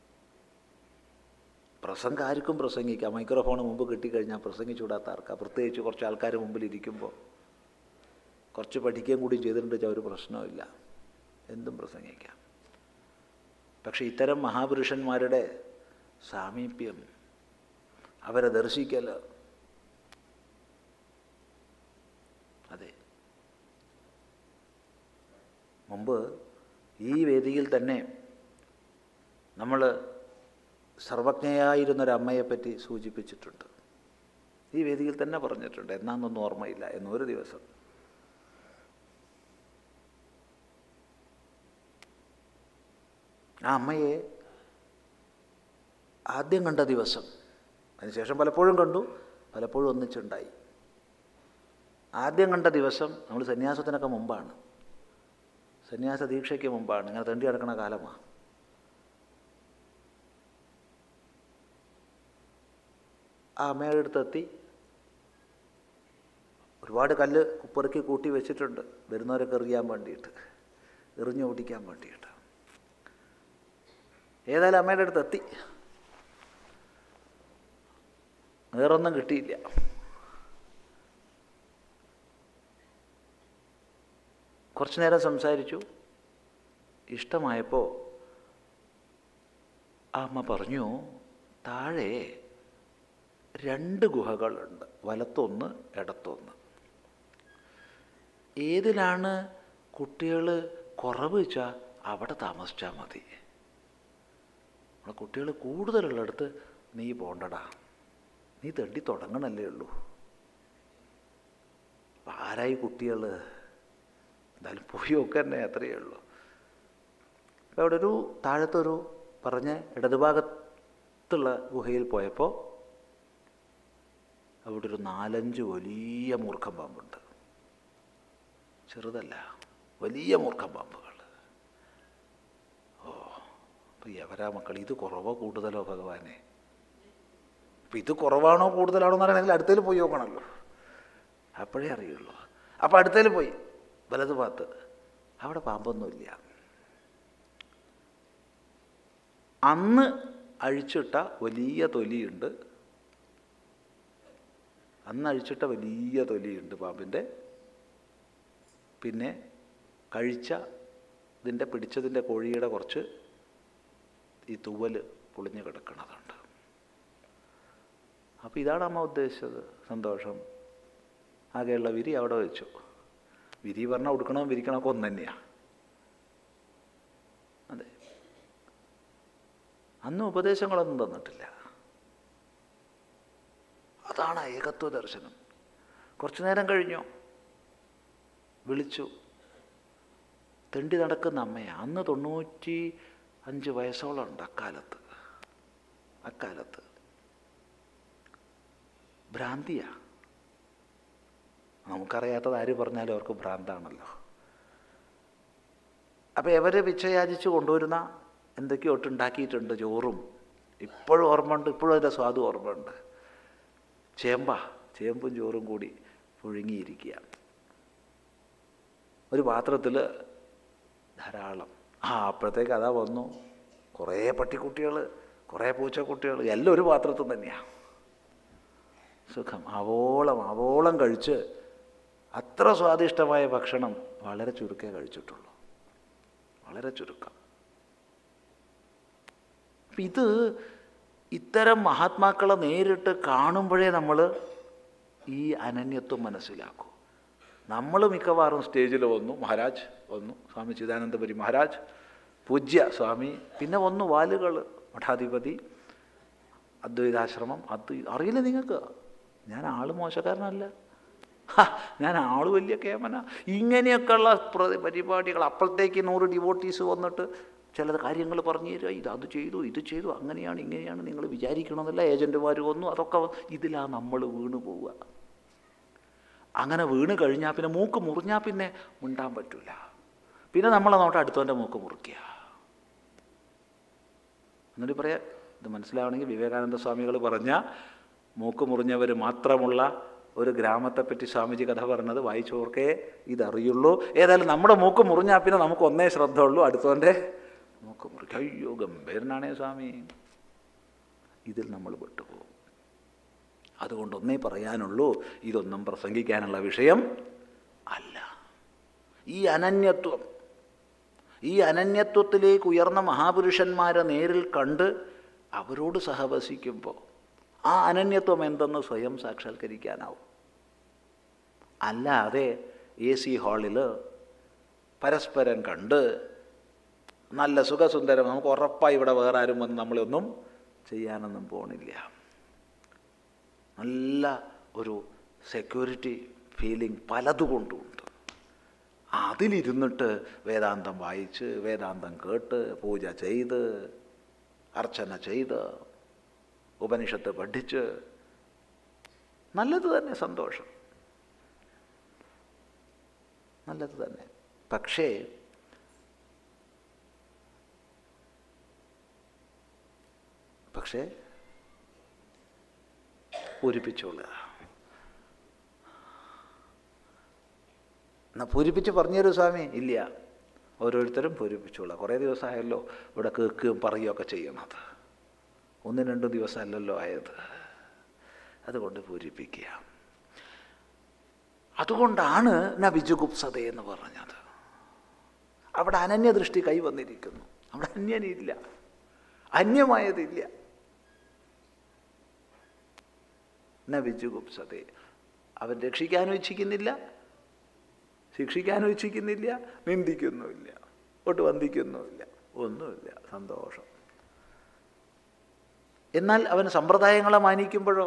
പ്രസംഗം ആർക്കും പ്രസംഗിക്കാം മൈക്രോഫോൺ മുമ്പ് കിട്ടിക്കഴിഞ്ഞാൽ പ്രസംഗിച്ചുകൂടാത്ത ആർക്കാ പ്രത്യേകിച്ച് കുറച്ച് ആൾക്കാർ മുമ്പിൽ ഇരിക്കുമ്പോൾ കുറച്ച് പഠിക്കുകയും കൂടി ചെയ്തിട്ടുണ്ട് വെച്ചാൽ ഒരു പ്രശ്നമില്ല എന്തും പ്രസംഗിക്കാം പക്ഷെ ഇത്തരം മഹാപുരുഷന്മാരുടെ സാമീപ്യം അവരെ ദർശിക്കൽ അതെ മുമ്പ് ഈ വേദിയിൽ തന്നെ നമ്മൾ സർവജ്ഞയായിരുന്നൊരമ്മയെപ്പറ്റി സൂചിപ്പിച്ചിട്ടുണ്ട് ഈ വേദിയിൽ തന്നെ പറഞ്ഞിട്ടുണ്ട് എന്നാന്നൊന്നും ഓർമ്മയില്ല എന്നൊരു ദിവസം ആ അമ്മയെ ആദ്യം കണ്ട ദിവസം അതിനുശേഷം പലപ്പോഴും കണ്ടു പലപ്പോഴും ഒന്നിച്ചുണ്ടായി ആദ്യം കണ്ട ദിവസം നമ്മൾ സന്യാസത്തിനൊക്കെ മുമ്പാണ് സന്യാസ ദീക്ഷയ്ക്ക് മുമ്പാണ് ഇങ്ങനെ തണ്ടി കിടക്കുന്ന കാലമാണ് ആ അമ്മയുടെ അടുത്തെത്തി ഒരുപാട് കല്ല് കുപ്പറുക്കി കൂട്ടി വെച്ചിട്ടുണ്ട് വരുന്നവരൊക്കെ എറിയാൻ വേണ്ടിയിട്ട് എറിഞ്ഞു ഓടിക്കാൻ വേണ്ടിയിട്ട് ഏതായാലും അമ്മയുടെ അടുത്ത് എത്തി വേറൊന്നും കിട്ടിയില്ല കുറച്ചു നേരം സംസാരിച്ചു ഇഷ്ടമായപ്പോൾ ആ അമ്മ പറഞ്ഞു താഴെ രണ്ട് ഗുഹകളുണ്ട് വലത്തൊന്ന് ഇടത്തൊന്ന് ഏതിലാണ് കുട്ടികൾ കുറവ് വെച്ചാൽ അവിടെ താമസിച്ചാൽ മതി നമ്മളെ കുട്ടികൾ കൂടുതലുള്ളിടത്ത് നീ പോണ്ടടാ നീ തെണ്ടി തുടങ്ങണല്ലേ ഉള്ളൂ അപ്പം ആരായി കുട്ടികൾ എന്തായാലും പോയി ഒക്കെ തന്നെ അത്രയേ ഉള്ളൂ അപ്പോൾ അവിടെ ഒരു താഴത്തൊരു പറഞ്ഞ ഇടതുഭാഗത്തുള്ള ഗുഹയിൽ പോയപ്പോൾ അവിടെ ഒരു നാലഞ്ച് വലിയ മൂർഖം പാമ്പുണ്ട് ചെറുതല്ല വലിയ മൂർഖം പാമ്പുകൾ ഓ അപ്പം എവരാ മക്കൾ ഇത് കുറവോ കൂടുതലോ ഭഗവാനെ അപ്പം ഇത് കുറവാണോ കൂടുതലാണോ എന്ന് അറിയണമെങ്കിൽ അടുത്തേൽ പോയി നോക്കണമല്ലോ അപ്പോഴേ അറിയുള്ളൂ അപ്പം അടുത്തേൽ പോയി വലത് ഭാഗത്ത് അവിടെ പാമ്പൊന്നുമില്ല അന്ന് അഴിച്ചിട്ട വലിയ തൊലിയുണ്ട് അന്ന് അഴിച്ചിട്ട വലിയ തൊലിയുണ്ട് പാമ്പിൻ്റെ പിന്നെ കഴിച്ച ഇതിൻ്റെ പിടിച്ചതിൻ്റെ കോഴിയുടെ കുറച്ച് ഈ തൂവൽ പൊളിഞ്ഞ് കിടക്കണതുണ്ട് അപ്പോൾ ഇതാണ് അമ്മ ഉദ്ദേശിച്ചത് സന്തോഷം ആകെയുള്ള വിരി അവിടെ വെച്ചു വിരി പറഞ്ഞാൽ ഉടുക്കണോ വിരിക്കണമൊക്കെ ഒന്ന് തന്നെയാണ് അതെ അന്ന് ഉപദേശങ്ങളൊന്നും തന്നിട്ടില്ല അതാണ് ഏകത്വ ദർശനം കുറച്ചു നേരം കഴിഞ്ഞു വിളിച്ചു തെണ്ടി നടക്കുന്ന അമ്മയാണ് അന്ന് തൊണ്ണൂറ്റി അഞ്ച് വയസ്സോളം ഉണ്ട് അക്കാലത്ത് അക്കാലത്ത് ഭ്രാന്തിയാ നമുക്കറിയാത്തത് ആര് പറഞ്ഞാലും അവർക്ക് ഭ്രാന്താണല്ലോ അപ്പോൾ എവരെ പിച്ചയാചിച്ച് കൊണ്ടുവരുന്ന എന്തൊക്കെയോ ഒട്ടുണ്ടാക്കിയിട്ടുണ്ട് ചോറും ഇപ്പോഴും ഓർമ്മയുണ്ട് ഇപ്പോഴും അതിൻ്റെ സ്വാദ് ഓർമ്മയുണ്ട് ചേമ്പ ചേമ്പും ചോറും കൂടി പുഴുങ്ങിയിരിക്കുക ഒരു പാത്രത്തിൽ ധാരാളം ആ അപ്പോഴത്തേക്ക് അതാ വന്നു കുറേ പട്ടിക്കുട്ടികൾ കുറേ പൂച്ചക്കുട്ടികൾ എല്ലാം ഒരു പാത്രത്തിൽ തന്നെയാണ് സുഖം അവോളം അവോളം കഴിച്ച് അത്ര സ്വാദിഷ്ടമായ ഭക്ഷണം വളരെ ചുരുക്കേ കഴിച്ചിട്ടുള്ളൂ വളരെ ചുരുക്കം അപ്പം ഇത് ഇത്തരം മഹാത്മാക്കളെ നേരിട്ട് കാണുമ്പോഴേ നമ്മൾ ഈ അനന്യത്വം മനസ്സിലാക്കൂ നമ്മൾ മിക്കവാറും സ്റ്റേജിൽ വന്നു മഹാരാജ് വന്നു സ്വാമി ചിദാനന്ദപുരി മഹാരാജ് പൂജ്യ സ്വാമി പിന്നെ വന്നു വാലുകൾ മഠാധിപതി അദ്വൈതാശ്രമം അദ്വൈ അറിയില്ല നിങ്ങൾക്ക് ഞാൻ ആൾ മോശക്കാരനല്ല ഹ, ഞാൻ ആൾ വലിയ കേമന ഇങ്ങനെയൊക്കെയുള്ള പ്ര- പരിപാടികൾ അപ്പോഴത്തേക്ക് നൂറ് ഡിവോട്ടീസ് വന്നിട്ട് ചില കാര്യങ്ങൾ പറഞ്ഞു തരിക ഇത് അത് ചെയ്തു ഇത് ചെയ്തു അങ്ങനെയാണ് ഇങ്ങനെയാണ് നിങ്ങൾ വിചാരിക്കണമെന്നില്ല ഏജൻറ്റുമാർ വന്നു അതൊക്കെ ഇതിലാ നമ്മൾ വീണ് പോവുക അങ്ങനെ വീണ് കഴിഞ്ഞാൽ പിന്നെ മൂക്ക് മുറിഞ്ഞാൽ പിന്നെ മിണ്ടാൻ പറ്റില്ല പിന്നെ നമ്മളെ നോട്ട് അടുത്തവൻ്റെ മൂക്ക് മുറിക്കുക എന്നിട്ട് പറയാം ഇത് മനസ്സിലാവണമെങ്കിൽ വിവേകാനന്ദ സ്വാമികൾ പറഞ്ഞ മൂക്ക് മുറിഞ്ഞവർ മാത്രമുള്ള ഒരു ഗ്രാമത്തെപ്പറ്റി സ്വാമിജി കഥ പറഞ്ഞത് വായിച്ചോർക്കേ ഇതറിയുള്ളൂ ഏതായാലും നമ്മുടെ മൂക്ക് മുറിഞ്ഞാൽ പിന്നെ നമുക്ക് ഒന്നേ ശ്രദ്ധ ഉള്ളൂ അടുത്തവൻ്റെ മൂക്ക് മുറിക്കുക അയ്യോ ഗംഭീരനാണേ സ്വാമി ഇതിൽ നമ്മൾ വിട്ടുപോകും അതുകൊണ്ട് ഒന്നേ പറയാനുള്ളൂ ഇതൊന്നും പ്രസംഗിക്കാനുള്ള വിഷയം അല്ല ഈ അനന്യത്വം ഈ അനന്യത്വത്തിലേക്ക് ഉയർന്ന മഹാപുരുഷന്മാരെ നേരിൽ കണ്ട് അവരോട് സഹവസിക്കുമ്പോൾ ആ അനന്യത്വം എന്തെന്ന് സ്വയം സാക്ഷാത്കരിക്കാനാവും അല്ലാതെ എ സി ഹാളിൽ പരസ്പരം കണ്ട് നല്ല സുഖസുന്ദരം നമുക്ക് ഉറപ്പായി ഇവിടെ വേറെ ആരും വന്ന് നമ്മളൊന്നും ചെയ്യാനൊന്നും പോണില്ല നല്ല ഒരു സെക്യൂരിറ്റി ഫീലിംഗ് പലതുകൊണ്ടുമുണ്ട് അതിലിരുന്നിട്ട് വേദാന്തം വായിച്ച് വേദാന്തം കേട്ട് പൂജ ചെയ്ത് അർച്ചന ചെയ്ത് ഉപനിഷത്ത് പഠിച്ച് നല്ലത് തന്നെ സന്തോഷം നല്ലത് തന്നെ പക്ഷേ പക്ഷേ പൂരിപ്പിച്ചോളുക എന്നാൽ പൂരിപ്പിച്ച് പറഞ്ഞുതരൂ സ്വാമി ഇല്ല ഓരോരുത്തരും പൂരിപ്പിച്ചോളാം കുറേ ദിവസമായല്ലോ ഇവിടെ കേൾക്കുകയും പറയുകയൊക്കെ ചെയ്യണത് ഒന്നും രണ്ടും ദിവസമല്ലല്ലോ ആയത് അതുകൊണ്ട് പൂരിപ്പിക്കുക അതുകൊണ്ടാണ് നബിജുഗുപ്സത എന്ന് പറഞ്ഞത് അവിടെ അനന്യദൃഷ്ടി കൈവന്നിരിക്കുന്നു അവിടെ അന്യനില്ല അന്യമായതില്ല നബിജുഗുപ്സതേ അവൻ രക്ഷിക്കാനും ഇച്ഛിക്കുന്നില്ല ശിക്ഷിക്കാനും ഇച്ഛിക്കുന്നില്ല നിന്ദിക്കുന്നുമില്ല ഒട്ട് വന്ദിക്കുന്നുമില്ല ഒന്നുമില്ല സന്തോഷം എന്നാൽ അവൻ സമ്പ്രദായങ്ങളെ മാനിക്കുമ്പോഴോ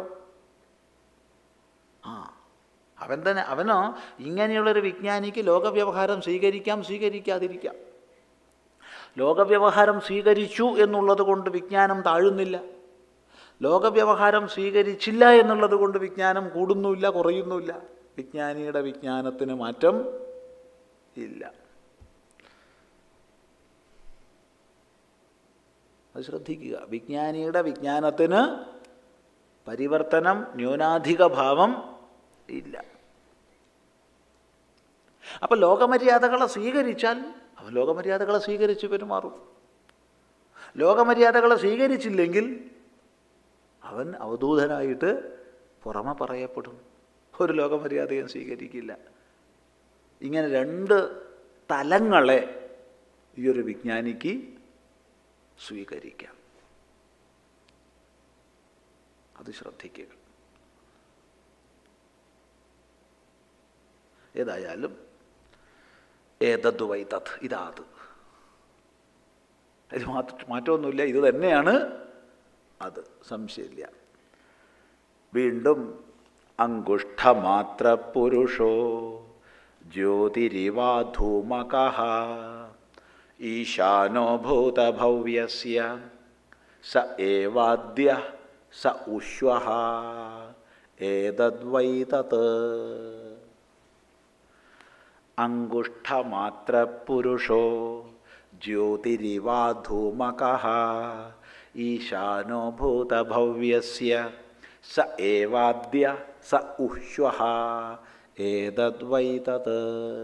ആ അവൻ തന്നെ അവനോ ഇങ്ങനെയുള്ളൊരു വിജ്ഞാനിക്ക് ലോകവ്യവഹാരം സ്വീകരിക്കാം സ്വീകരിക്കാതിരിക്കാം ലോകവ്യവഹാരം സ്വീകരിച്ചു എന്നുള്ളത് കൊണ്ട് വിജ്ഞാനം താഴുന്നില്ല ലോകവ്യവഹാരം സ്വീകരിച്ചില്ല എന്നുള്ളത് കൊണ്ട് വിജ്ഞാനം കൂടുന്നുമില്ല കുറയുന്നുമില്ല വിജ്ഞാനിയുടെ വിജ്ഞാനത്തിന് മാറ്റം ഇല്ല അത് ശ്രദ്ധിക്കുക വിജ്ഞാനിയുടെ വിജ്ഞാനത്തിന് പരിവർത്തനം ന്യൂനാധിക ഭാവം ഇല്ല അപ്പം ലോകമര്യാദകളെ സ്വീകരിച്ചാൽ അവൻ ലോകമര്യാദകളെ സ്വീകരിച്ച് പെരുമാറും ലോകമര്യാദകളെ സ്വീകരിച്ചില്ലെങ്കിൽ അവൻ അവധൂതനായിട്ട് പുറമെ പറയപ്പെടും ഒരു ലോകമര്യാദയും സ്വീകരിക്കില്ല ഇങ്ങനെ രണ്ട് തലങ്ങളെ ഈ ഒരു വിജ്ഞാനിക്ക് സ്വീകരിക്കാം അത് ശ്രദ്ധിക്കുക ഏതായാലും ഏതത് വൈ തത് ഇതാത് അതിൽ മാറ്റ മാറ്റമൊന്നുമില്ല ഇത് തന്നെയാണ് അത് സംശയമില്ല വീണ്ടും അങ്കുഷ്ഠമാത്ര പുരുഷോ ജ്യോതിരിവാധൂമക ഈശാനോ ഭൂതഭവ്യസ്യ സ ഏവാദ്യ സ ഉശ്വ ഏതദ്വൈ തത് അങ്കുഷ്ഠമാത്ര പുരുഷോ ജ്യോതിരിവാധൂമക ഈശാനോ ഭൂതഭവ്യസ്യ സ ഏവാദ്യ സ ഉഹ്വ ഏതദ്വൈ തത്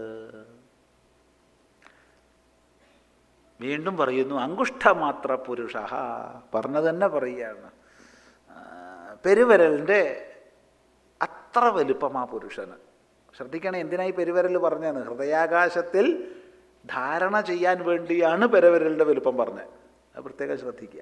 വീണ്ടും പറയുന്നു അങ്കുഷ്ഠമാത്ര പുരുഷ പറഞ്ഞത് തന്നെ പറയുകയാണ് ആ, പെരുവിരലിൻ്റെ അത്ര വലുപ്പമാ പുരുഷന് ശ്രദ്ധിക്കണേ എന്തിനായി പെരുവിരൽ പറഞ്ഞത് ഹൃദയാകാശത്തിൽ ധാരണ ചെയ്യാൻ വേണ്ടിയാണ് പെരുവിരലിൻ്റെ വലുപ്പം പറഞ്ഞത് അത് പ്രത്യേകം ശ്രദ്ധിക്കുക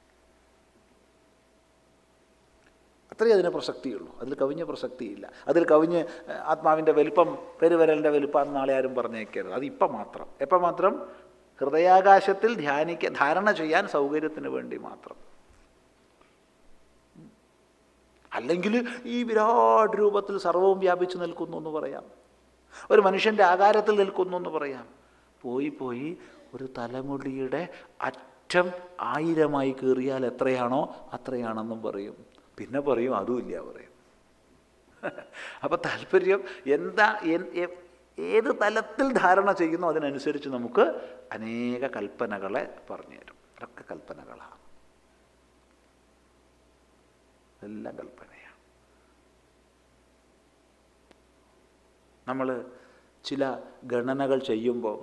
അത്രയേ അതിന് പ്രസക്തിയുള്ളൂ അതിൽ കവിഞ്ഞ പ്രസക്തിയില്ല അതിൽ കവിഞ്ഞ് ഏഹ്, ആത്മാവിൻ്റെ വലുപ്പം പെരുവിരലിൻ്റെ വലുപ്പം നാളെ ആരും പറഞ്ഞേക്കരുത് അത് ഇപ്പം മാത്രം എപ്പം മാത്രം ഹൃദയാകാശത്തിൽ ധ്യാനിക്ക ധാരണ ചെയ്യാൻ സൗകര്യത്തിന് വേണ്ടി മാത്രം അല്ലെങ്കിൽ ഈ വിരാട് രൂപത്തിൽ സർവവും വ്യാപിച്ചു നിൽക്കുന്നു എന്ന് പറയാം ഒരു മനുഷ്യൻ്റെ ആകാരത്തിൽ നിൽക്കുന്നു എന്ന് പറയാം പോയി പോയി ഒരു തലമുടിയുടെ അറ്റം ആയിരമായി കീറിയാൽ എത്രയാണോ അത്രയാണെന്നും പറയും പിന്നെ പറയും അതുമില്ല പറയും അപ്പം താല്പര്യം എന്താ എൻ- എ- ഏത് തലത്തിൽ ധാരണ ചെയ്യുന്നു അതിനനുസരിച്ച് നമുക്ക് അനേക കൽപ്പനകളെ പറഞ്ഞു തരും അതൊക്കെ കൽപ്പനകളാണ് എല്ലാം കൽപ്പനയാണ് നമ്മൾ ചില ഗണനകൾ ചെയ്യുമ്പോൾ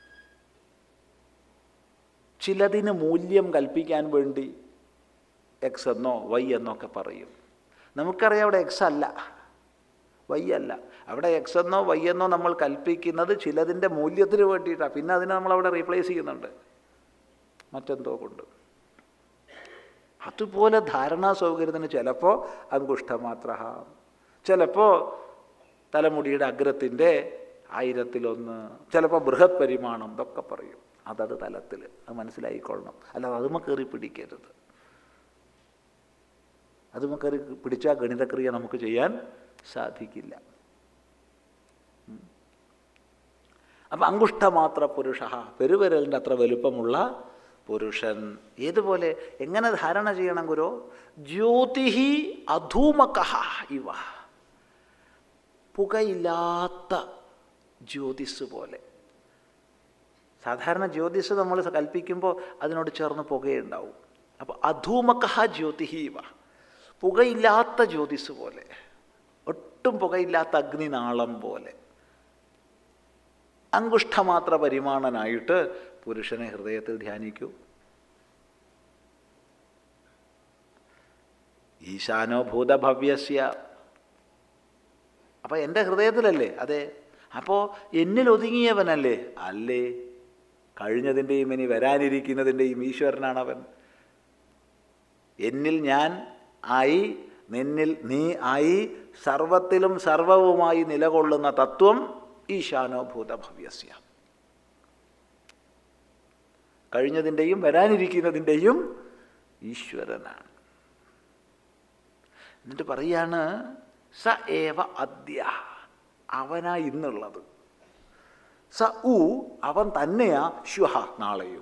ചിലതിന് മൂല്യം കൽപ്പിക്കാൻ വേണ്ടി എക്സ് എന്നോ വൈ എന്നോ ഒക്കെ പറയും നമുക്കറിയാം അവിടെ എക്സ് അല്ല വൈ അല്ല അവിടെ എക്സ് എന്നോ വൈ എന്നോ നമ്മൾ കൽപ്പിക്കുന്നത് ചിലതിൻ്റെ മൂല്യത്തിന് വേണ്ടിയിട്ടാണ് പിന്നെ അതിനെ നമ്മൾ അവിടെ റീപ്ലേസ് ചെയ്യുന്നുണ്ട് മറ്റെന്തോ കൊണ്ട് അതുപോലെ ധാരണാ സൗകര്യത്തിന് ചിലപ്പോൾ അങ്കുഷ്ഠമാത്ര ചിലപ്പോൾ തലമുടിയുടെ അഗ്രത്തിൻ്റെ ആയിരത്തിലൊന്ന് ചിലപ്പോൾ ബൃഹത് പരിമാണം ഇതൊക്കെ പറയും അതത് തലത്തിൽ അത് മനസ്സിലായിക്കൊള്ളണം അല്ലാതെ അതുമ്മ കയറി പിടിക്കരുത് അതുമ്മ കയറി പിടിച്ചാൽ ഗണിതക്രിയ നമുക്ക് ചെയ്യാൻ സാധിക്കില്ല അപ്പം അങ്കുഷ്ടമാത്ര പുരുഷ പെരുവിരലിൻ്റെ അത്ര വലുപ്പമുള്ള പുരുഷൻ ഏതുപോലെ എങ്ങനെ ധാരണ ചെയ്യണം ഗുരു ജ്യോതിഹി അധൂമക ഇവ പുകയില്ലാത്ത ജ്യോതിസ് പോലെ സാധാരണ ജ്യോതിസ് നമ്മൾ കൽപ്പിക്കുമ്പോൾ അതിനോട് ചേർന്ന് പുകയുണ്ടാവും അപ്പോൾ അധൂമക ജ്യോതിഹി ഇവ പുകയില്ലാത്ത ജ്യോതിസ് പോലെ ഒട്ടും പുകയില്ലാത്ത അഗ്നിനാളം പോലെ അങ്കുഷ്ഠമാത്ര പരിമാണനായിട്ട് പുരുഷനെ ഹൃദയത്തിൽ ധ്യാനിക്കൂ ഈശാനോ ഭൂതഭവ്യസ്യ അപ്പം എൻ്റെ ഹൃദയത്തിലല്ലേ അതെ അപ്പോൾ എന്നിൽ ഒതുങ്ങിയവനല്ലേ അല്ലേ കഴിഞ്ഞതിൻ്റെയും ഇനി വരാനിരിക്കുന്നതിൻ്റെയും ഈശ്വരനാണ് അവൻ എന്നിൽ ഞാൻ ആയി നിന്നിൽ നീ ആയി സർവത്തിലും സർവവുമായി നിലകൊള്ളുന്ന തത്വം ഈശാനോ ഭൂതഭവ്യസ്യ കഴിഞ്ഞതിൻ്റെയും വരാനിരിക്കുന്നതിൻ്റെയും ഈശ്വരനാണ് എന്നിട്ട് പറയാണ് സ ഏവ അദ്യ അവനാ ഇന്നുള്ളത് സ ഉ അവൻ തന്നെയാ ശ്വഹ നാളെയും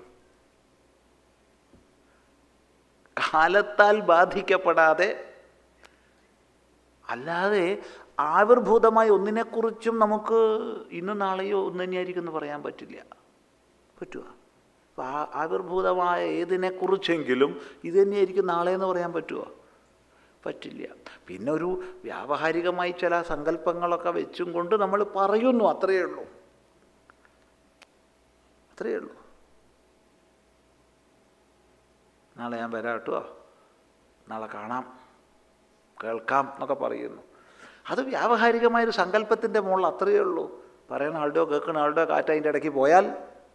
കാലത്താൽ ബാധിക്കപ്പെടാതെ അല്ലാതെ ആവിർഭൂതമായ ഒന്നിനെക്കുറിച്ചും നമുക്ക് ഇന്ന് നാളെയോ ഒന്ന് തന്നെയായിരിക്കും എന്ന് പറയാൻ പറ്റില്ല പറ്റുക അപ്പോൾ ആ ആവിർഭൂതമായ ഏതിനെക്കുറിച്ചെങ്കിലും ഇത് തന്നെയായിരിക്കും നാളെ എന്ന് പറയാൻ പറ്റുമോ പറ്റില്ല പിന്നെ ഒരു വ്യാവഹാരികമായി ചില സങ്കല്പങ്ങളൊക്കെ വെച്ചും കൊണ്ട് നമ്മൾ പറയുന്നു അത്രയേ ഉള്ളൂ അത്രയേ ഉള്ളൂ നാളെ ഞാൻ വരാം കേട്ടോ നാളെ കാണാം കേൾക്കാം എന്നൊക്കെ പറയുന്നു അത് വ്യാവഹാരികമായൊരു സങ്കല്പത്തിൻ്റെ മുകളിൽ അത്രയേ ഉള്ളൂ പറയുന്ന ആളുടെയോ കേൾക്കുന്ന ആളുടെയോ കാറ്റ് അതിൻ്റെ ഇടയ്ക്ക് പോയാൽ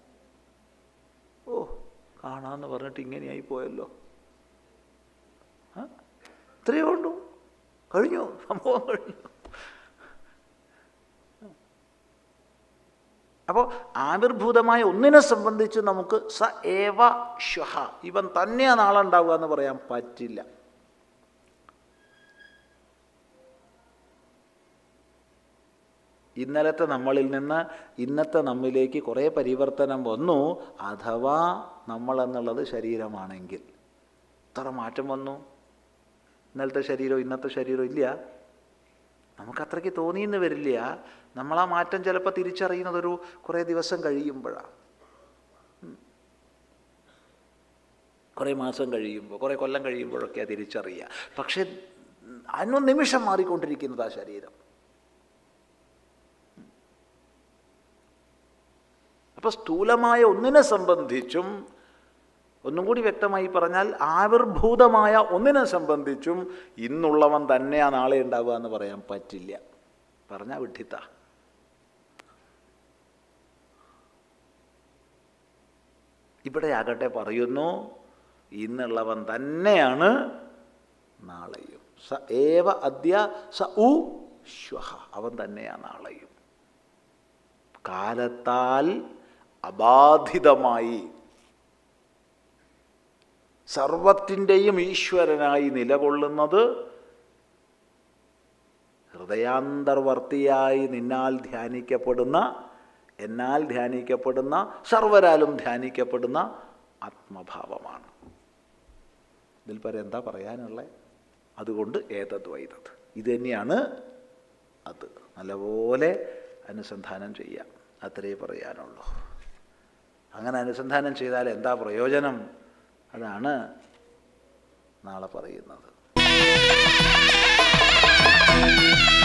ഓ കാണാമെന്ന് പറഞ്ഞിട്ട് ഇങ്ങനെയായി പോയല്ലോ ആ? ഇത്രയേ ഉള്ളൂ കഴിഞ്ഞു സംഭവം കഴിഞ്ഞു അപ്പോൾ ആവിർഭൂതമായ ഒന്നിനെ സംബന്ധിച്ച് നമുക്ക് സ ഏവ ശ്വഹ ഇവൻ തന്നെയാ നാളെ ഉണ്ടാവുക എന്ന് പറയാൻ പറ്റില്ല ഇന്നലത്തെ നമ്മളിൽ നിന്ന് ഇന്നത്തെ നമ്മിലേക്ക് കുറേ പരിവർത്തനം വന്നു അഥവാ നമ്മൾ എന്നുള്ളത് ശരീരമാണെങ്കിൽ എത്ര മാറ്റം വന്നു ഇന്നലത്തെ ശരീരം ഇന്നത്തെ ശരീരം ഇല്ല നമുക്കത്രയ്ക്ക് തോന്നിയെന്ന് വരില്ല നമ്മൾ ആ മാറ്റം ചിലപ്പോൾ തിരിച്ചറിയുന്നത് ഒരു കുറേ ദിവസം കഴിയുമ്പോഴാണ് കുറേ മാസം കഴിയുമ്പോൾ കുറേ കൊല്ലം കഴിയുമ്പോഴൊക്കെയാണ് തിരിച്ചറിയുക പക്ഷേ അനുനിമിഷം മാറിക്കൊണ്ടിരിക്കുന്നത് ആ ശരീരം അപ്പോൾ സ്ഥൂലമായ ഒന്നിനെ സംബന്ധിച്ചും ഒന്നും കൂടി വ്യക്തമായി പറഞ്ഞാൽ ആവിർഭൂതമായ ഒന്നിനെ സംബന്ധിച്ചും ഇന്നുള്ളവൻ തന്നെയാ നാളെ ഉണ്ടാവുക എന്ന് പറയാൻ പറ്റില്ല പറഞ്ഞാൽ വിഡ്ഢിത്ത ഇവിടെ ആകട്ടെ പറയുന്നു ഇന്നുള്ളവൻ തന്നെയാണ് നാളെയും സ ഏവ അദ്യ സ ഉ ശ്വഹ അവൻ തന്നെയാണ് നാളെയും കാലത്താൽ അബാധിതമായി സർവത്തിൻ്റെയും ഈശ്വരനായി നിലകൊള്ളുന്നത് ഹൃദയാന്തർവർത്തിയായി നിന്നാൽ ധ്യാനിക്കപ്പെടുന്ന എന്നാൽ ധ്യാനിക്കപ്പെടുന്ന സർവരാലും ധ്യാനിക്കപ്പെടുന്ന ആത്മഭാവമാണ് ഇതിൽ പരം എന്താ പറയാനുള്ളത് അതുകൊണ്ട് ഏതദ്വൈതത് ഇത് തന്നെയാണ് അത് നല്ലപോലെ അനുസന്ധാനം ചെയ്യാം അത്രയേ പറയാനുള്ളൂ അങ്ങനെ അനുസന്ധാനം ചെയ്താൽ എന്താ പ്രയോജനം അതാണ് നാളെ പറയുന്നത്